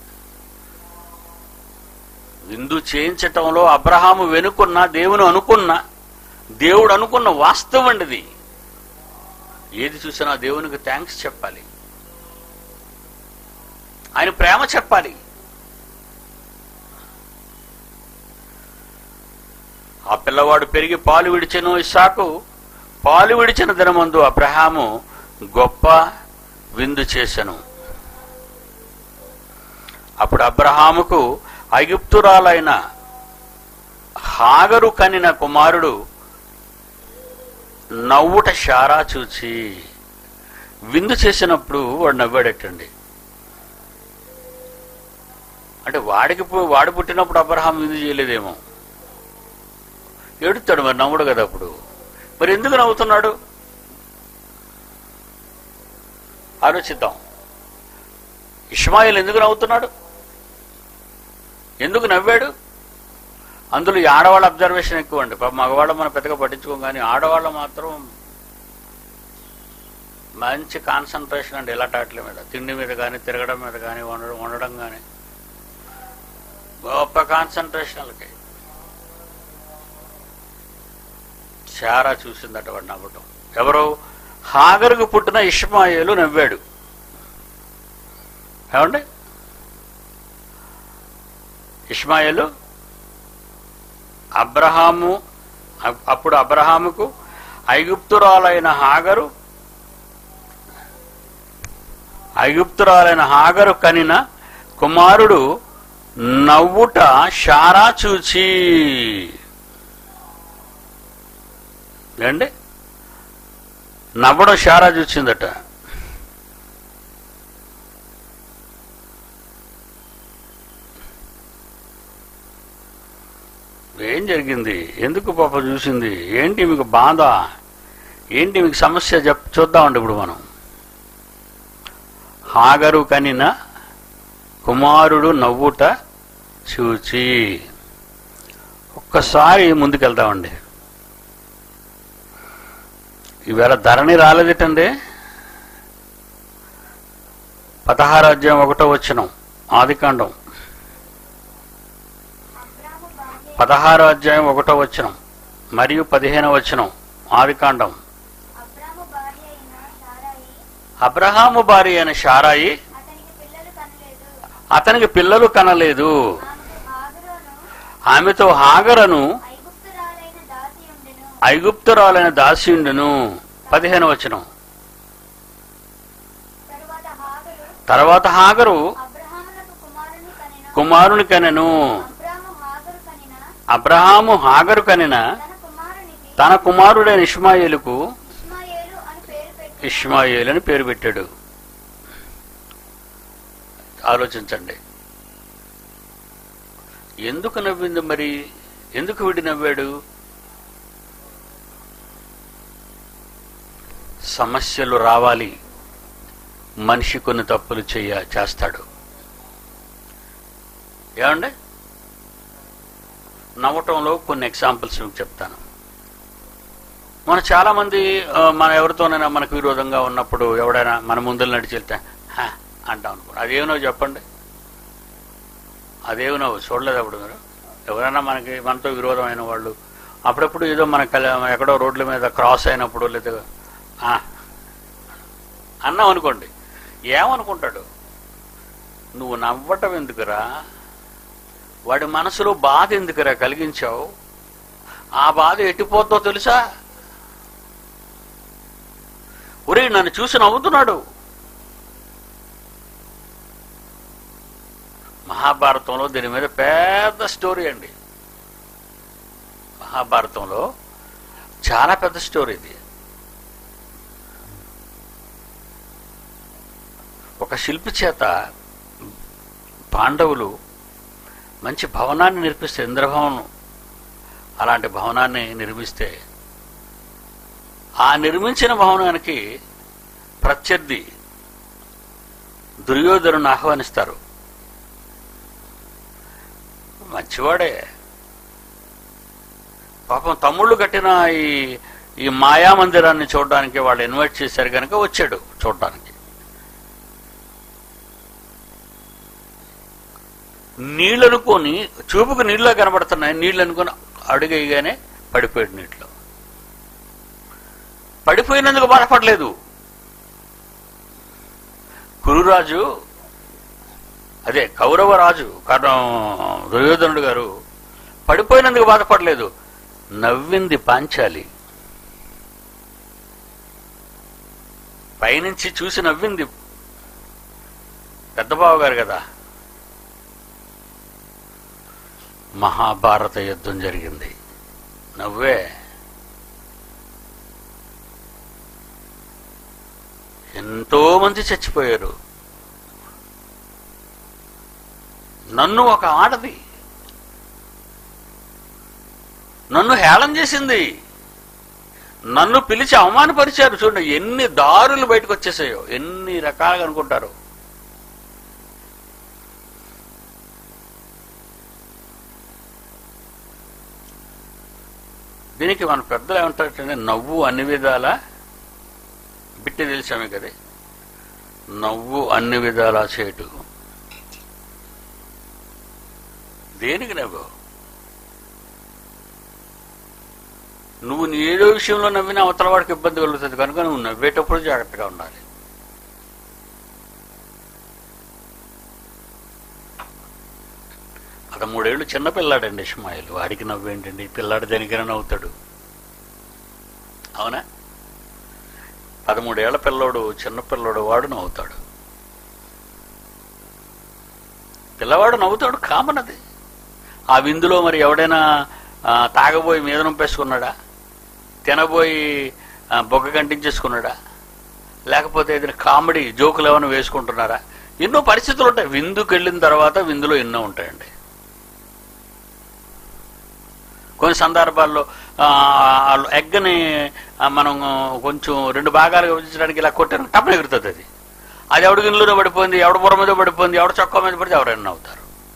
విందు చేయించటంలో అబ్రహాము వెనుకున్న దేవుని అనుకున్న దేవుడు అనుకున్న వాస్తవం అండిది ఏది చూసినా దేవునికి థ్యాంక్స్ చెప్పాలి ఆయన ప్రేమ చెప్పాలి ఆ పిల్లవాడు పెరిగి పాలు విడిచెను ఇస్సాకు పాలు విడిచిన దినమందు అబ్రహాము గొప్ప విందు చేసెను అప్పుడు అబ్రహాముకు ఐగుప్తురాలైన హాగరు కనిన కుమారుడు నవ్వుట షారా చూచి విందు చేసినప్పుడు వాడు నవ్వాడటండి అంటే వాడికి పు- వాడు పుట్టినప్పుడు అబ్రహాం విందు చేయలేదేమో ఏడుతాడు మరి నవ్వుడు కదా అప్పుడు మరి ఎందుకు నవ్వుతున్నాడు ఆలోచిద్దాం ఇష్మాయిల్ ఎందుకు నవ్వుతున్నాడు ఎందుకు నవ్వాడు అందులో ఈ ఆడవాళ్ళ అబ్జర్వేషన్ ఎక్కువ అండి పాపం మగవాళ్ళ మనం పెద్దగా పట్టించుకోం కానీ ఆడవాళ్ళ మాత్రం మంచి కాన్సన్ట్రేషన్ అండి ఇలాంటి వాటి మీద తిండి మీద కానీ తిరగడం మీద కానీ వండడం వండడం కానీ గొప్ప కాన్సన్ట్రేషన్ వాళ్ళకి చారా చూసిందట వాడు నవ్వటం ఎవరు హాగరుకు పుట్టిన ఇష్మాయేలు నవ్వాడు ఏమండి ఇష్మాయేలు అబ్రహాము అప్- అప్పుడు అబ్రహాముకు ఐగుప్తురాలైన హాగరు ఐగుప్తురాలైన హాగరు కనిన కుమారుడు నవ్వుట షారా చూచి ఏండి నవ్వడం షారా చూచిందట ఏం జరిగింది ఎందుకు పాప చూసింది ఏంటి మీకు బాధ ఏంటి మీకు సమస్య చెప్ చూద్దామండి ఇప్పుడు మనం హాగరు కనిన కుమారుడు నవ్వుట చూచి ఒక్కసారి ముందుకెళ్తామండి ఈవేళ ధరణి రాలేదేటండి పదహారు అధ్యాయం ఒకటో వచ్చినం ఆదికాండం అబ్రాము భార్య పదహారో అధ్యాయం ఒకటో వచనం మరియు పదిహేనో వచనం ఆదికాండం అబ్రాము భార్య అయిన సారాయి అబ్రహాము భార్య అయిన షారాయి అతనికి పిల్లలు కనలేదు అతనికి పిల్లలు కనలేదు ఆమెకు ఆమెతో హాగరును హాగరను ఐగుప్తురాలైన దాసి ఉండెను ఐగుప్తురాలైన దాసిండును పదిహేను వచనం తరువాత హాగరు తర్వాత హాగరు అబ్రహామునకు కుమారుని కనెను కుమారుని కనెను అబ్రాము హాగరు కనిన అబ్రహాము హాగరు కనిన తన కుమారునికి తన కుమారుడైన ఇష్మాయేలుకు ఇష్మాయేలు అని పేరు పెట్టి ఇష్మాయేల్ అని పేరు పెట్టాడు ఆలోచించండి ఎందుకు నవ్వింది మరి ఎందుకు వీడి నవ్వాడు సమస్యలు రావాలి మనిషి కొన్ని తప్పులు చెయ్య చేస్తాడు ఏమండి నవ్వటంలో కొన్ని ఎగ్జాంపుల్స్ మీకు చెప్తాను మన చాలా మంది ఆ, మన ఎవరితోనైనా మనకు విరోధంగా ఉన్నప్పుడు ఎవడైనా మన ముందర నడిచి వెళ్తే "హా" అంటాం అనుకో అదేమో చెప్పండి అదేమో చూడలేదు అప్పుడు మీరు ఎవరైనా మనకి మనతో విరోధమైన వాళ్ళు అప్పుడప్పుడు ఏదో మన కల- ఎక్కడో రోడ్ల మీద క్రాస్ అయినప్పుడు లేదా "ఆ" అన్నాం అనుకోండి ఏమనుకుంటాడు నువ్వు నవ్వటం ఎందుకురా వాడి మనసులో బాధ ఎందుకురా కలిగించావు ఆ బాధ ఎట్టిపోద్దో తెలుసా ఒరే నన్ను చూసి నవ్వుతున్నాడు మహా మహాభారతంలో దీని మీద పెద్ద స్టోరీ అండి మహాభారతంలో చాలా పెద్ద స్టోరీ ఇది ఒక శిల్పి చేత పాండవులు మంచి భవనాన్ని నిర్మిస్తే ఇంద్రభవనం అలాంటి భవనాన్ని నిర్మిస్తే ఆ నిర్మించిన భవనానికి ప్రత్యర్థి దుర్యోధనుని ఆహ్వానిస్తారు మంచివాడే పాపం తమ్ముళ్ళు కట్టిన ఈ ఈ మాయా మందిరాన్ని చూడడానికి వాళ్ళు ఇన్వైట్ చేశారు కనుక వచ్చాడు చూడడానికి నీళ్ళు అనుకొని చూపుకు నీళ్ళ కనబడుతున్నాయి నీళ్ళు అనుకొని అడుగేయగానే పడిపోయాడు నీటిలో పడిపోయినందుకు బాధపడలేదు కురురాజు అదే కౌరవరాజు కారణం దుర్యోధనుడు గారు పడిపోయినందుకు బాధపడలేదు నవ్వింది పాంచాలి పైనుంచి చూసి నవ్వింది పెద్దబావ గారు కదా మహాభారత యుద్ధం జరిగింది నవ్వే ఎంతో మంది చచ్చిపోయారు నన్ను ఒక ఆడది నన్ను హేళన చేసింది నన్ను పిలిచి అవమానపరిచారు చూడండి ఎన్ని దారులు బయటకు వచ్చేసాయో ఎన్ని రకాలుగా అనుకుంటారు దీనికి మన పెద్దలు ఏమంటారంటే నవ్వు అన్ని విధాల బిట్టి తెలిసామే కదే నవ్వు అన్ని విధాలా చేయటు దేనికి నవ్వు నువ్వు నీ ఏదో విషయంలో నవ్వినా అవతల వాడికి ఇబ్బంది కలుగుతుంది కనుక నువ్వు నవ్వేటప్పుడు జాగ్రత్తగా ఉండాలి పదమూడేళ్ళు చిన్న పిల్లాడండి ఇస్మాయిల్ వాడికి నవ్వేంటండి పిల్లాడు దేనికైనా నవ్వుతాడు అవునా పదమూడేళ్ల పిల్లోడు చిన్న పిల్లోడు వాడు నవ్వుతాడు పిల్లవాడు నవ్వుతాడు కామన్ అది ఆ విందులో మరి ఎవడైనా ఆ, తాగబోయి మీద నుంపేసుకున్నాడా తినబోయి ఆ, బొగ్గ కంటించేసుకున్నాడా లేకపోతే ఏదైనా కామెడీ జోకులు ఏమైనా వేసుకుంటున్నారా ఎన్నో పరిస్థితులు ఉంటాయి విందుకు వెళ్ళిన తర్వాత విందులో ఎన్నో ఉంటాయండి కొన్ని సందర్భాల్లో ఆ, ఆ ఎగ్గని ఆ, మనం కొంచెం రెండు భాగాలుగా విభజించడానికి ఇలా కొట్టారు టప్పని ఎగురుతుంది అది అది ఎవడి గిన్నెలో పడిపోయింది ఎవడ బుర్ర మీద పడిపోయింది ఎవడ చొక్కా మీద పడితే ఎవరైనా నవ్వుతారు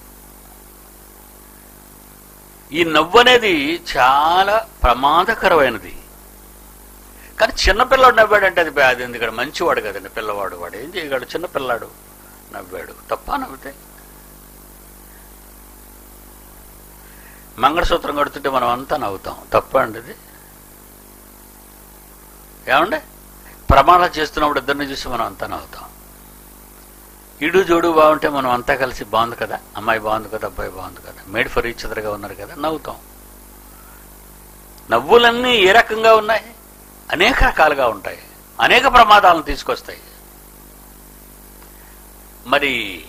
ఈ నవ్వు అనేది చాలా ప్రమాదకరమైనది కానీ చిన్నపిల్లాడు నవ్వాడంటే అది అది ఎందుకంటే మంచివాడు కదండి పిల్లవాడు వాడు ఏం చేయగలడు చిన్నపిల్లాడు నవ్వాడు తప్ప నవ్వితే మంగళసూత్రం కడుతుంటే మనం అంతా నవ్వుతాం తప్ప అండి ఇది ఏమండి ప్రమాణాలు చేస్తున్నప్పుడు ఇద్దరిని చూసి మనం అంతా నవ్వుతాం ఇడు జోడు బాగుంటే మనం అంతా కలిసి బాగుంది కదా అమ్మాయి బాగుంది కదా అబ్బాయి బాగుంది కదా మేడ్ ఫర్ ఈచ్ అదర్గా ఉన్నారు కదా నవ్వుతాం నవ్వులన్నీ ఏ రకంగా ఉన్నాయి అనేక రకాలుగా ఉంటాయి అనేక ప్రమాదాలను తీసుకొస్తాయి మరి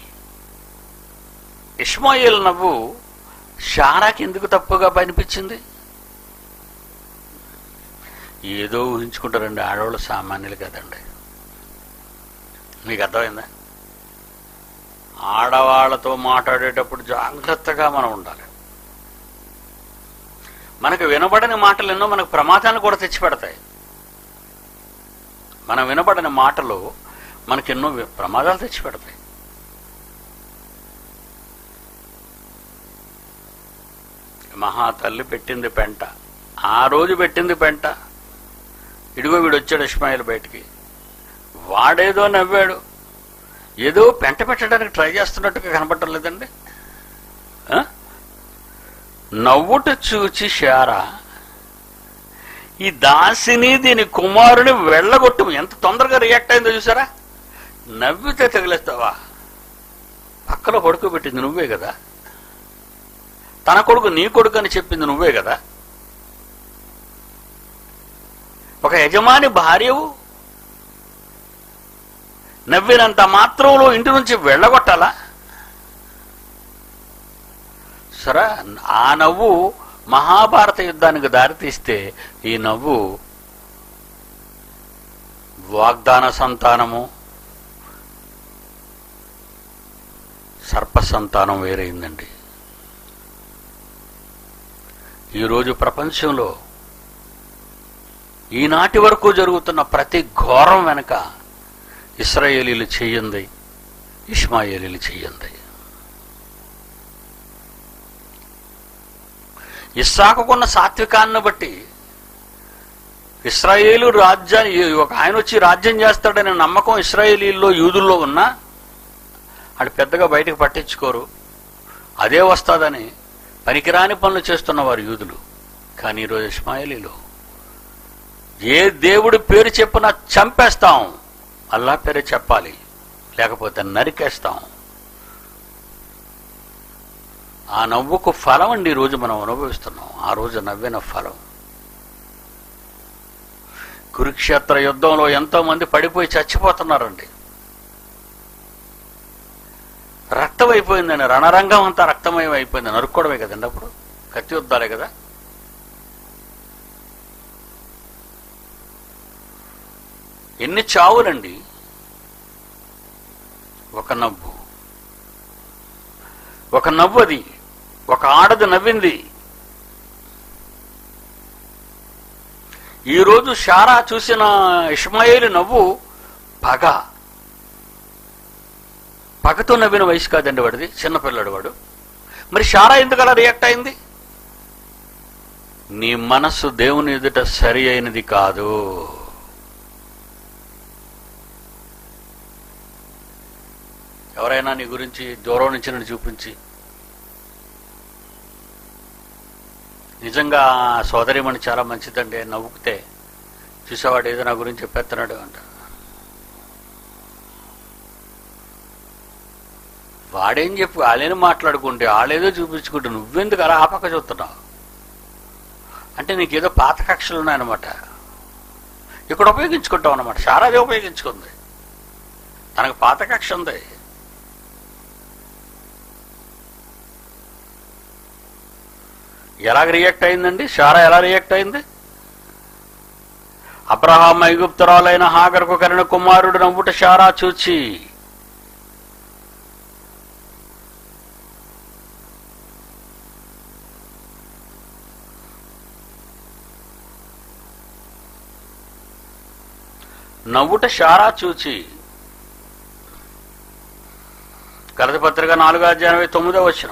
ఇస్మాయిల్ నవ్వు షారాకి ఎందుకు తప్పుగా అనిపించింది ఏదో ఊహించుకుంటారండి ఆడవాళ్ళు సామాన్యులు కదండి మీకు అర్థమైందా ఆడవాళ్లతో మాట్లాడేటప్పుడు జాగ్రత్తగా మనం ఉండాలి మనకు వినబడని మాటలు ఎన్నో మనకు ప్రమాదాన్ని కూడా తెచ్చిపెడతాయి మనం వినబడని మాటలు మనకెన్నో వి- ప్రమాదాలు తెచ్చిపెడతాయి మహా తల్లి పెట్టింది పెంట ఆ రోజు పెట్టింది పెంట ఇదిగో వీడు వచ్చాడు ఇస్మాయిల్ బయటికి వాడేదో నవ్వాడు ఏదో పెంట పెట్టడానికి ట్రై చేస్తున్నట్టుగా కనపడటం లేదండి ఆ? నవ్వుట చూచి శారా ఈ దాసిని దీని కుమారుని వెళ్ళగొట్టు ఎంత తొందరగా రియాక్ట్ అయిందో చూసారా నవ్వితే తగిలేస్తావా పక్కలో పడుకోబెట్టింది నువ్వే కదా తన కొడుకు నీ కొడుకు అని చెప్పింది నువ్వే కదా ఒక యజమాని భార్యవు నవ్వినంత మాత్రంలో ఇంటి నుంచి వెళ్ళగొట్టాలా సరే ఆ నవ్వు మహాభారత యుద్ధానికి దారితీస్తే ఈ నవ్వు వాగ్దాన సంతానము సర్ప సంతానం వేరైందండి ఈరోజు ప్రపంచంలో ఈనాటి వరకు జరుగుతున్న ప్రతి ఘోరం వెనక ఇస్రాయేలీలు చెయ్యంది ఇస్మాయేలీలు చెయ్యంది ఇస్సాకుకున్న సాత్వికాన్ని బట్టి ఇస్రాయేలు రాజ్యాన్ని ఒక ఆయన వచ్చి రాజ్యం చేస్తాడనే నమ్మకం ఇస్రాయేలీల్లో యూదుల్లో ఉన్నా అది పెద్దగా బయటకు పట్టించుకోరు అదే వస్తాదని పనికిరాని పనులు చేస్తున్న వారు యూదులు కానీ ఈరోజు ఇస్మాయిలీలు ఏ దేవుడి పేరు చెప్పినా చంపేస్తాం అల్లా పేరే చెప్పాలి లేకపోతే నరికేస్తాం ఆ నవ్వుకు ఫలం అండి ఈ రోజు మనం అనుభవిస్తున్నాం ఆ రోజు నవ్విన ఫలం కురుక్షేత్ర యుద్ధంలో ఎంతో మంది పడిపోయి చచ్చిపోతున్నారండి రక్తం అయిపోయిందని రణరంగం అంతా రక్తమయం అయిపోయింది నరుక్కోవడమే కదండి అప్పుడు కత్తి యుద్ధాలే కదా ఎన్ని చావులండి ఒక నవ్వు ఒక నవ్వు అది ఒక ఆడది నవ్వింది ఈరోజు షారా చూసిన ఇష్మాయేలు నవ్వు పగ పగతో నవ్విన వయసు కాదండి వాడిది చిన్నపిల్లడు వాడు మరి షారా ఎందుకు అలా రియాక్ట్ అయింది నీ మనస్సు దేవుని ఎదుట సరి అయినది కాదు ఎవరైనా నీ గురించి దూరం నుంచి నన్ను చూపించి నిజంగా ఆ సోదరిమణి చాలా మంచిదండి నవ్వుకుతే చూసేవాడు ఏదో నా గురించి చెప్పేస్తున్నాడు అంట వాడేం చెప్పు వాళ్ళేని మాట్లాడుకుంటే వాళ్ళేదో చూపించుకుంటే నువ్వెందుకు అలా ఆపక చూస్తున్నావు అంటే నీకేదో పాత కక్షలు ఉన్నాయన్నమాట ఇక్కడ ఉపయోగించుకుంటావు అనమాట శారాదే ఉపయోగించుకుంది తనకు పాత కక్ష ఉంది ఎలాగ రియాక్ట్ అయిందండి షారా ఎలా రియాక్ట్ అయింది అబ్రహాం ఐగుప్తురాలైన హాగర్కు కరిన కుమారుడు నవ్వుట షారా చూచి నవ్వుట షారా చూచి గలతి పత్రిక నాలుగు అధ్యాయం తొమ్మిదో వచ్చిన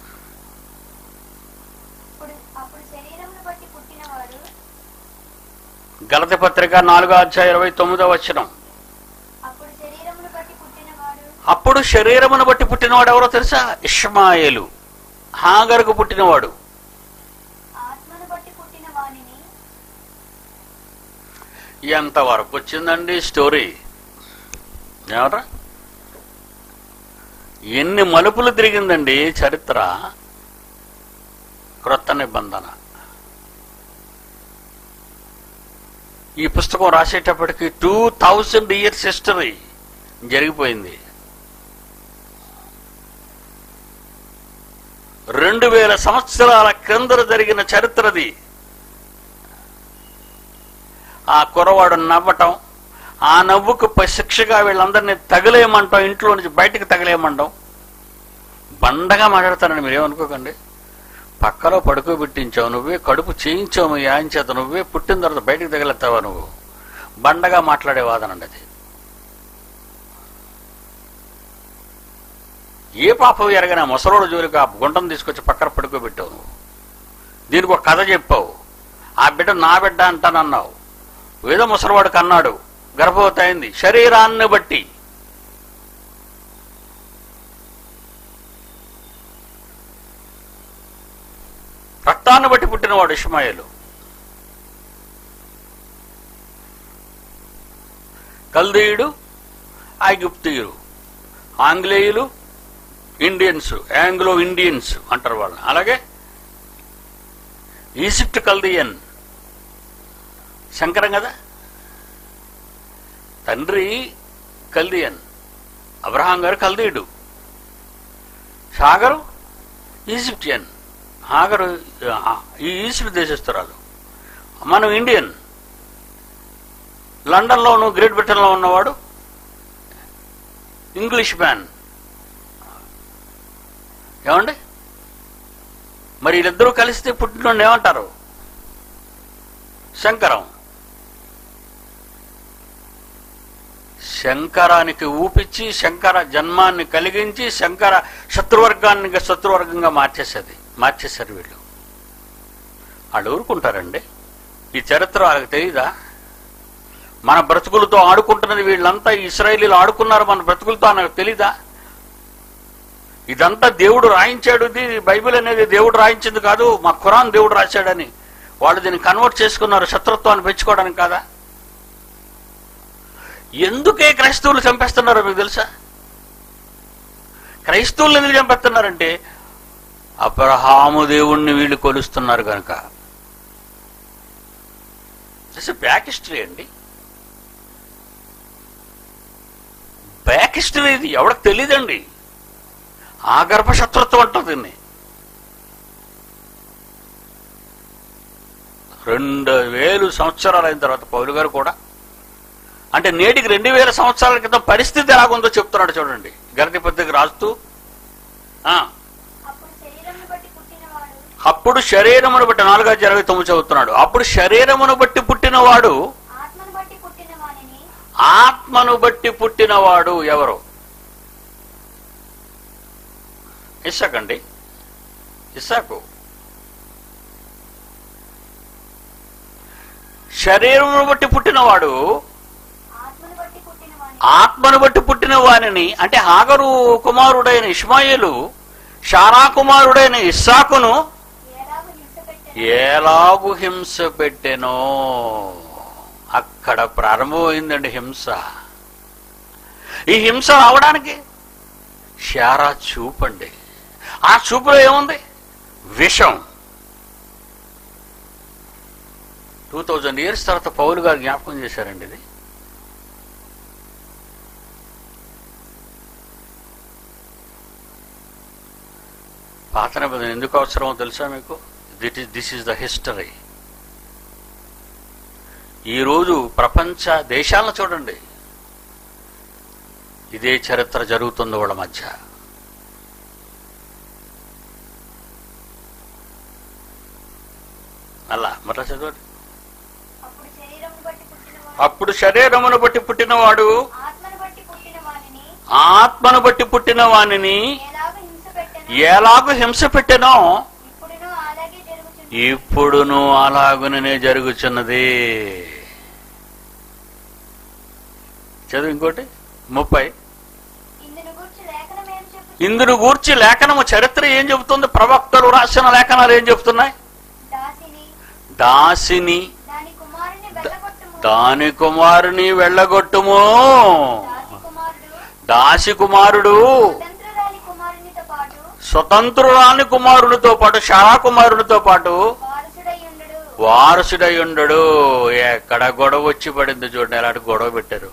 అప్పుడు అప్పుడు శరీరమును బట్టి పుట్టినవాడు గలతి పత్రిక నాలుగో అధ్యాయం ఇరవై తొమ్మిదో వచ్చిన అప్పుడు శరీరమును బట్టి పుట్టినవాడు అప్పుడు శరీరమును బట్టి పుట్టినవాడు ఎవరో తెలుసా ఇష్మాయేలు హాగర్కు పుట్టినవాడు ఆత్మను బట్టి పుట్టిన వానిని ఎంతవరకు వచ్చిందండి స్టోరీ ఏమరా ఎన్ని మలుపులు తిరిగిందండి చరిత్ర క్రొత్త నిబంధన ఈ పుస్తకం రాసేటప్పటికి టూ థౌజండ్ ఇయర్స్ హిస్టరీ జరిగిపోయింది రెండు వేల సంవత్సరాల క్రిందర జరిగిన చరిత్రది ఆ కుర్రవాడు నవ్వటం ఆ నవ్వుకు ప- శిక్షగా వీళ్ళందరినీ తగిలేయమంటాం ఇంట్లో నుంచి బయటకు తగిలేయమంటాం బండగా మాట్లాడతానని మీరేమనుకోకండి పక్కలో పడుకోబెట్టించావు నువ్వే కడుపు చేయించావు మీ ఆయన చేత నువ్వే పుట్టిన తర్వాత బయటకు తగిలేస్తావా నువ్వు బండగా మాట్లాడే వాదనండి అది ఏ పాపం ఎరగనా ముసలోడు జోలికి ఆ గుంటను తీసుకొచ్చి పక్కన పడుకోబెట్టావు నువ్వు దీనికి ఒక కథ చెప్పావు ఆ బిడ్డ నా బిడ్డ అంటానన్నావు ఏదో ముసలివాడు కన్నాడు గర్భవతి అయింది శరీరాన్ని బట్టి రక్తాన్ని బట్టి పుట్టినవాడు ఇష్మాయేలు కల్దీయుడు ఐగుప్తీయులు ఆంగ్లేయులు ఇండియన్స్ ఆంగ్లో ఇండియన్స్ అంటారు వాళ్ళని అలాగే ఈజిప్ట్ కల్దియన్ శంకరం కదా తండ్రి కల్దియన్ అబ్రహాం గారు కల్దీయుడు సాగరు ఈజిప్టియన్ హాగరు ఆ, ఈ ఈజిప్ట్ దేశస్తురాలు మనం ఇండియన్ లండన్లోను గ్రేట్ బ్రిటన్లో ఉన్నవాడు ఇంగ్లీష్ మ్యాన్ ఏమండి మరి వీళ్ళిద్దరూ కలిస్తే పుట్టినోడిని ఏమంటారు శంకరం శంకరానికి ఊపిచ్చి శంకర జన్మాన్ని కలిగించి శంకర శత్రువర్గాన్ని శత్రువర్గంగా మార్చేసేది మార్చేశారు వీళ్ళు వాళ్ళు ఊరుకుంటారండి ఈ చరిత్ర వాళ్ళకి తెలియదా మన బ్రతుకులతో ఆడుకుంటున్నది వీళ్ళంతా ఇస్రాయేలీలు ఆడుకున్నారు మన బ్రతుకులతో నాకు తెలీదా ఇదంతా దేవుడు రాయించాడు ఇది బైబిల్ అనేది దేవుడు రాయించింది కాదు మా ఖురాన్ దేవుడు రాశాడని వాళ్ళు దీన్ని కన్వర్ట్ చేసుకున్నారు శత్రుత్వాన్ని పెంచుకోవడానికి కాదా ఎందుకే క్రైస్తవులు చంపేస్తున్నారో మీకు తెలుసా క్రైస్తవులు ఎందుకు చంపేస్తున్నారంటే అబ్రహాము దేవుణ్ణి వీళ్ళు కొలుస్తున్నారు కనుక బ్యాక్ హిస్టరీ అండి బ్యాక్ హిస్టరీ ఇది ఎవరికి తెలియదండి ఆ గర్భశత్రుత్వం అంటారు దీన్ని రెండు వేలు సంవత్సరాలు అయిన తర్వాత పౌలు గారు కూడా అంటే నేటికి రెండు వేల సంవత్సరాల క్రితం పరిస్థితి ఎలాగుందో చెప్తున్నాడు చూడండి గణతి పత్రిక రాస్తూ ఆ, అప్పుడు శరీరమును బట్టి పుట్టినవాడు అప్పుడు శరీరమును బట్టి నాలుగు ఇరవై తొమ్మిది చదువుతున్నాడు అప్పుడు శరీరమును బట్టి పుట్టినవాడు ఆత్మను బట్టి పుట్టిన వానిని ఆత్మను బట్టి పుట్టినవాడు ఎవరు ఇస్సాకండి ఇస్సాకు శరీరమును బట్టి పుట్టినవాడు ఆత్మను బట్టి పుట్టిన వానిని ఆత్మను బట్టి పుట్టిన వానిని అంటే హాగరు కుమారుడైన ఇష్మాయిలు షారా కుమారుడైన ఇస్సాకును ఎలాగూ హింస పెట్టెను ఎలాగు హింస పెట్టెనో అక్కడ ప్రారంభమైందండి హింస ఈ హింస రావడానికి శారా చూపండి ఆ చూపులో ఏముంది విషం టూ థౌజండ్ ఇయర్స్ తర్వాత పౌలు గారు జ్ఞాపకం చేశారండి ఇది పాత నిబంధన ఎందుకు అవసరమో తెలుసా మీకు that is this is the history ఈరోజు ప్రపంచ దేశాలను చూడండి ఇదే చరిత్ర జరుగుతుంది వాళ్ళ మధ్య అలా మరలా చదవండి అప్పుడు శరీరమును బట్టి పుట్టినవాడు అప్పుడు శరీరమును బట్టి పుట్టినవాడు ఆత్మను బట్టి పుట్టిన వానిని ఆత్మను బట్టి పుట్టిన వానిని ఎలాగూ హింస పెట్టెను ఎలాగూ హింస పెట్టెనో ఇప్పుడును అలాగే జరుగుతుంది ఇప్పుడును అలాగుననే జరుగుచున్నది చదువు ఇంకోటి ముప్పై ఇందును గూర్చి లేఖనం ఏం చెప్పు ఇందును గూర్చి లేఖనము చరిత్ర ఏం చెబుతుంది ప్రవక్తలు రాసిన లేఖనాలు ఏం చెబుతున్నాయి దాసిని దాసిని దాని కుమారుని వెళ్ళగొట్టుము దాని కుమారుని వెళ్ళగొట్టుము దాసి కుమారుడు దాసి కుమారుడు స్వతంత్రురాలి కుమారునితో పాటు స్వతంత్రురాని కుమారునితో పాటు శారా కుమారునితో పాటు వారసుడై ఉండడు వారసుడై ఉండడు ఎక్కడ గొడవ వచ్చి పడింది చూడండి ఎలాంటి గొడవ పెట్టారు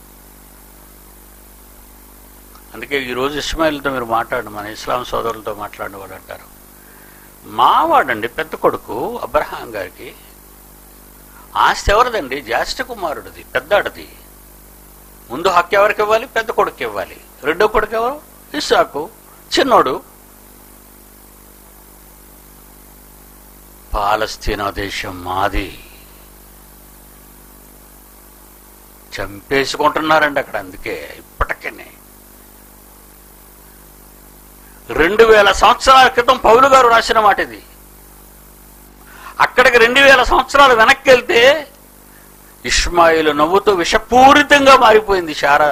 అందుకే ఈరోజు ఇస్మాయిల్తో మీరు మాట్లాడండి మన ఇస్లాం సోదరులతో మాట్లాడిన వాడు అంటారు మావాడండి పెద్ద కొడుకు అబ్రహాం గారికి ఆస్తి ఎవరిదండి జ్యేష్ఠ కుమారుడిది పెద్దాడిది ముందు హక్కు ఎవరికి ఇవ్వాలి పెద్ద కొడుకు ఇవ్వాలి రెండో కొడుకు ఎవరు ఇస్సాకు చిన్నోడు పాలస్తీనా దేశం మాది చంపేసుకుంటున్నారండి అక్కడ అందుకే ఇప్పటికే రెండు వేల సంవత్సరాల క్రితం పౌలు గారు రాసిన మాట ఇది అక్కడికి రెండు వేల సంవత్సరాలు వెనక్కి వెళ్తే ఇస్మాయిల్ నవ్వుతూ విషపూరితంగా మారిపోయింది శారా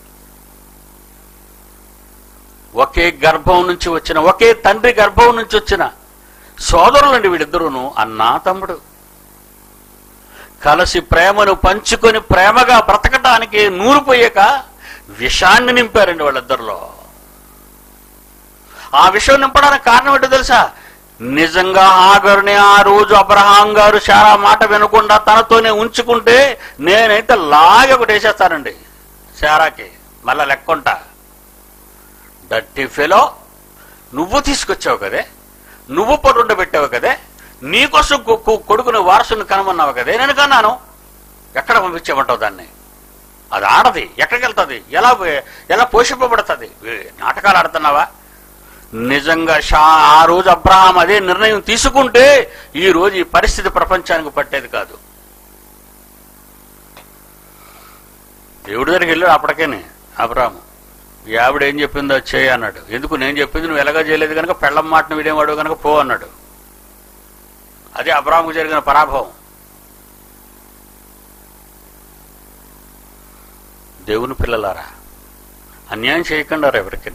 ఒకే గర్భం నుంచి వచ్చిన ఒకే తండ్రి గర్భం నుంచి వచ్చిన సోదరులండి వీళ్ళిద్దరూను అన్నా తమ్ముడు కలిసి ప్రేమను పంచుకొని ప్రేమగా బ్రతకటానికి నూరిపోయాక విషాన్ని నింపారండి వాళ్ళిద్దరిలో ఆ విషయం నింపడానికి కారణం ఏంటో తెలుసా నిజంగా హాగరుని ఆ రోజు అబ్రహాం గారు చాలా మాట వినకుండా తనతోనే ఉంచుకుంటే నేనైతే లాగి ఒకటి వేసేస్తానండి శారాకి మళ్ళా లెక్కుంటా డట్టి ఫెలో నువ్వు తీసుకొచ్చావు కదే నువ్వు పొరుండ పెట్టావు కదే నీకోసం కొ- కొ- కొడుకుని వారసుని కనమన్నావు కదే నేను కన్నాను ఎక్కడ పంపించేమంటావు దాన్ని అది ఆడది ఎక్కడికి వెళ్తుంది ఎలా ఎలా పోషింపబడుతుంది నాటకాలు ఆడుతున్నావా నిజంగా షా ఆ రోజు అబ్రహాం అదే నిర్ణయం తీసుకుంటే ఈ రోజు ఈ పరిస్థితి ప్రపంచానికి పట్టేది కాదు దేవుడి దగ్గరికి వెళ్ళాడు అప్పటికేనే అబ్రాహం ఈ ఆవిడ ఏం చెప్పిందో చేయి అన్నాడు ఎందుకు నేను చెప్పింది నువ్వు ఎలాగా చేయలేదు కనుక పెళ్ళం మాటను వినేవాడు కనుక పో అన్నాడు అదే అబ్రాహంకు జరిగిన పరాభవం దేవుని పిల్లలారా అన్యాయం చేయకుండా రా ఎవరికి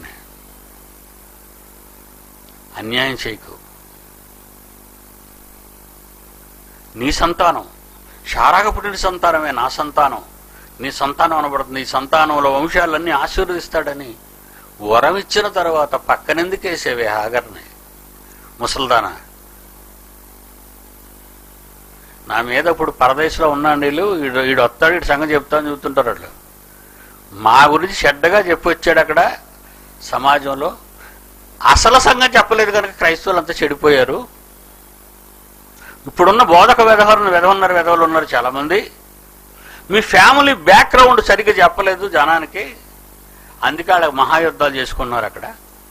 అన్యాయం చేయకు నీ సంతానం షారాగా పుట్టిన సంతానమే నా సంతానం నీ సంతానం అనబడుతుంది నీ సంతానంలో వంశాలన్నీ ఆశీర్వదిస్తాడని వరం ఇచ్చిన తర్వాత పక్కనెందుకేసేవే హాగర్ని ముసల్దానా నా మీద ఇప్పుడు పరదేశంలో ఉన్నాడు వీళ్ళు ఈడు ఈడు వస్తాడు ఈడు సంగతి చెప్తాను చెబుతుంటారు వాళ్ళు మా గురించి చెడ్డగా చెప్పొచ్చాడు అక్కడ సమాజంలో అసలు సంగతి చెప్పలేదు కనుక క్రైస్తవులు అంతా చెడిపోయారు ఇప్పుడున్న బోధక వెధవరు వెధవన్నారు వెధవలు ఉన్నారు చాలా మంది మీ ఫ్యామిలీ బ్యాక్గ్రౌండ్ సరిగ్గా చెప్పలేదు జనానికి అందుకే వాళ్ళ మహాయుద్ధాలు చేసుకున్నారు అక్కడ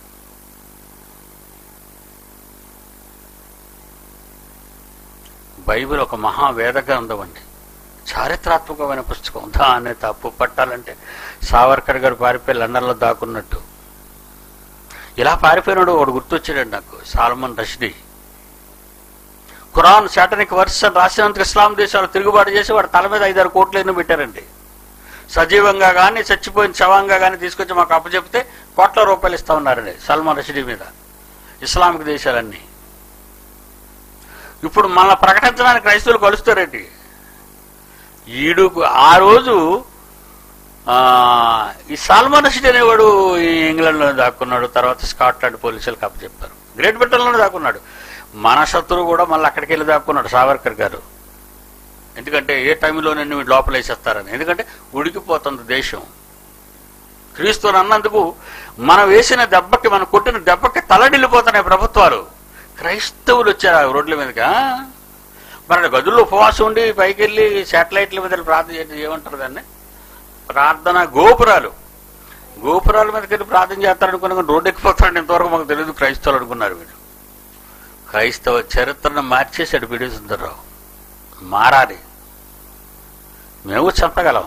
బైబిల్ ఒక మహావేద గ్రంథం అండి చారిత్రాత్మకమైన పుస్తకం దాన్ని తప్పు పట్టాలంటే సావర్కర్ గారు పారిపోయి లండన్లో దాక్కున్నట్టు ఇలా పారిపోయినాడు వాడు గుర్తొచ్చాడండి నాకు సాల్మన్ రష్దీ ఖురాన్ శాటనిక్ వర్స్ అని రాసినందుకు ఇస్లాం దేశాలు తిరుగుబాటు చేసి వాడు తల మీద ఐదారు కోట్లు ఎన్నో పెట్టారండి సజీవంగా కానీ చచ్చిపోయిన శవంగా కానీ తీసుకొచ్చి మాకు అప్పచెప్తే కోట్ల రూపాయలు ఇస్తా ఉన్నారండి సల్మాన్ రషీదీ మీద ఇస్లామిక్ దేశాలన్నీ ఇప్పుడు మన ప్రకటించడానికి క్రైస్తవులు కలుస్తారండి ఈడు ఆ రోజు ఆ, ఈ సాల్మాన్ రషీద్ అనేవాడు ఈ ఇంగ్లాండ్లో దాక్కున్నాడు తర్వాత స్కాట్లాండ్ పోలీసులకు అప్పచెప్పారు గ్రేట్ బ్రిటన్లోనే దాక్కున్నాడు మన శత్రువు కూడా మళ్ళీ అక్కడికి వెళ్ళి దాక్కున్నాడు సావర్కర్ గారు ఎందుకంటే ఏ టైంలో నన్ను లోపల వేసేస్తారని ఎందుకంటే ఉడికిపోతుంది దేశం క్రీస్తుని అన్నందుకు మనం వేసిన దెబ్బకి మనం కొట్టిన దెబ్బకి తలడిల్లిపోతున్నాయి ప్రభుత్వాలు క్రైస్తవులు వచ్చారు ఆ రోడ్ల మీదగా మరి గదుల్లో ఉపవాసం ఉండి పైకి వెళ్ళి శాటిలైట్ల మీద ప్రార్థన చేసి ఏమంటారు దాన్ని ప్రార్థన గోపురాలు గోపురాల మీదకి వెళ్ళి ప్రార్థన చేస్తారనుకున్న రోడ్డు ఎక్కిపోతాడు ఇంతవరకు మాకు తెలియదు క్రైస్తవులు అనుకున్నారు వీడు క్రైస్తవ చరిత్రను మార్చేశాడు పిడి సుందరరావు మారాలి మేము చంపగలం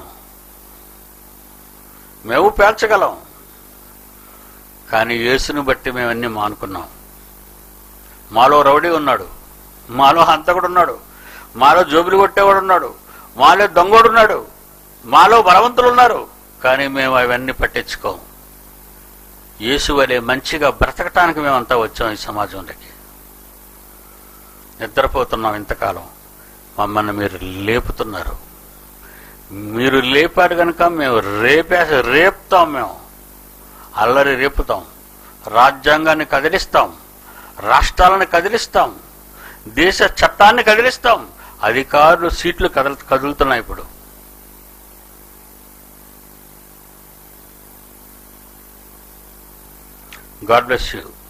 మేము పేల్చగలం కానీ యేసుని బట్టి మేము అన్నీ మానుకున్నాం మాలో రౌడీ ఉన్నాడు మాలో హంతకుడు ఉన్నాడు మాలో జోబులు కొట్టేవాడు ఉన్నాడు మాలో దొంగోడు ఉన్నాడు మాలో బలవంతులు ఉన్నారు కానీ మేము అవన్నీ పట్టించుకోం యేసు వలె మంచిగా బ్రతకటానికి మేమంతా వచ్చాం ఈ సమాజంలోకి నిద్రపోతున్నాం ఇంతకాలం మమ్మల్ని మీరు లేపుతున్నారు మీరు లేపారు కనుక మేము రేపే రేపుతాం మేము అల్లరి రేపుతాం రాజ్యాంగాన్ని కదిలిస్తాం రాష్ట్రాలను కదిలిస్తాం దేశ చట్టాన్ని కదిలిస్తాం అధికారులు సీట్లు కదల కదులుతున్నాయి ఇప్పుడు గాడ్ బ్లెస్ యూ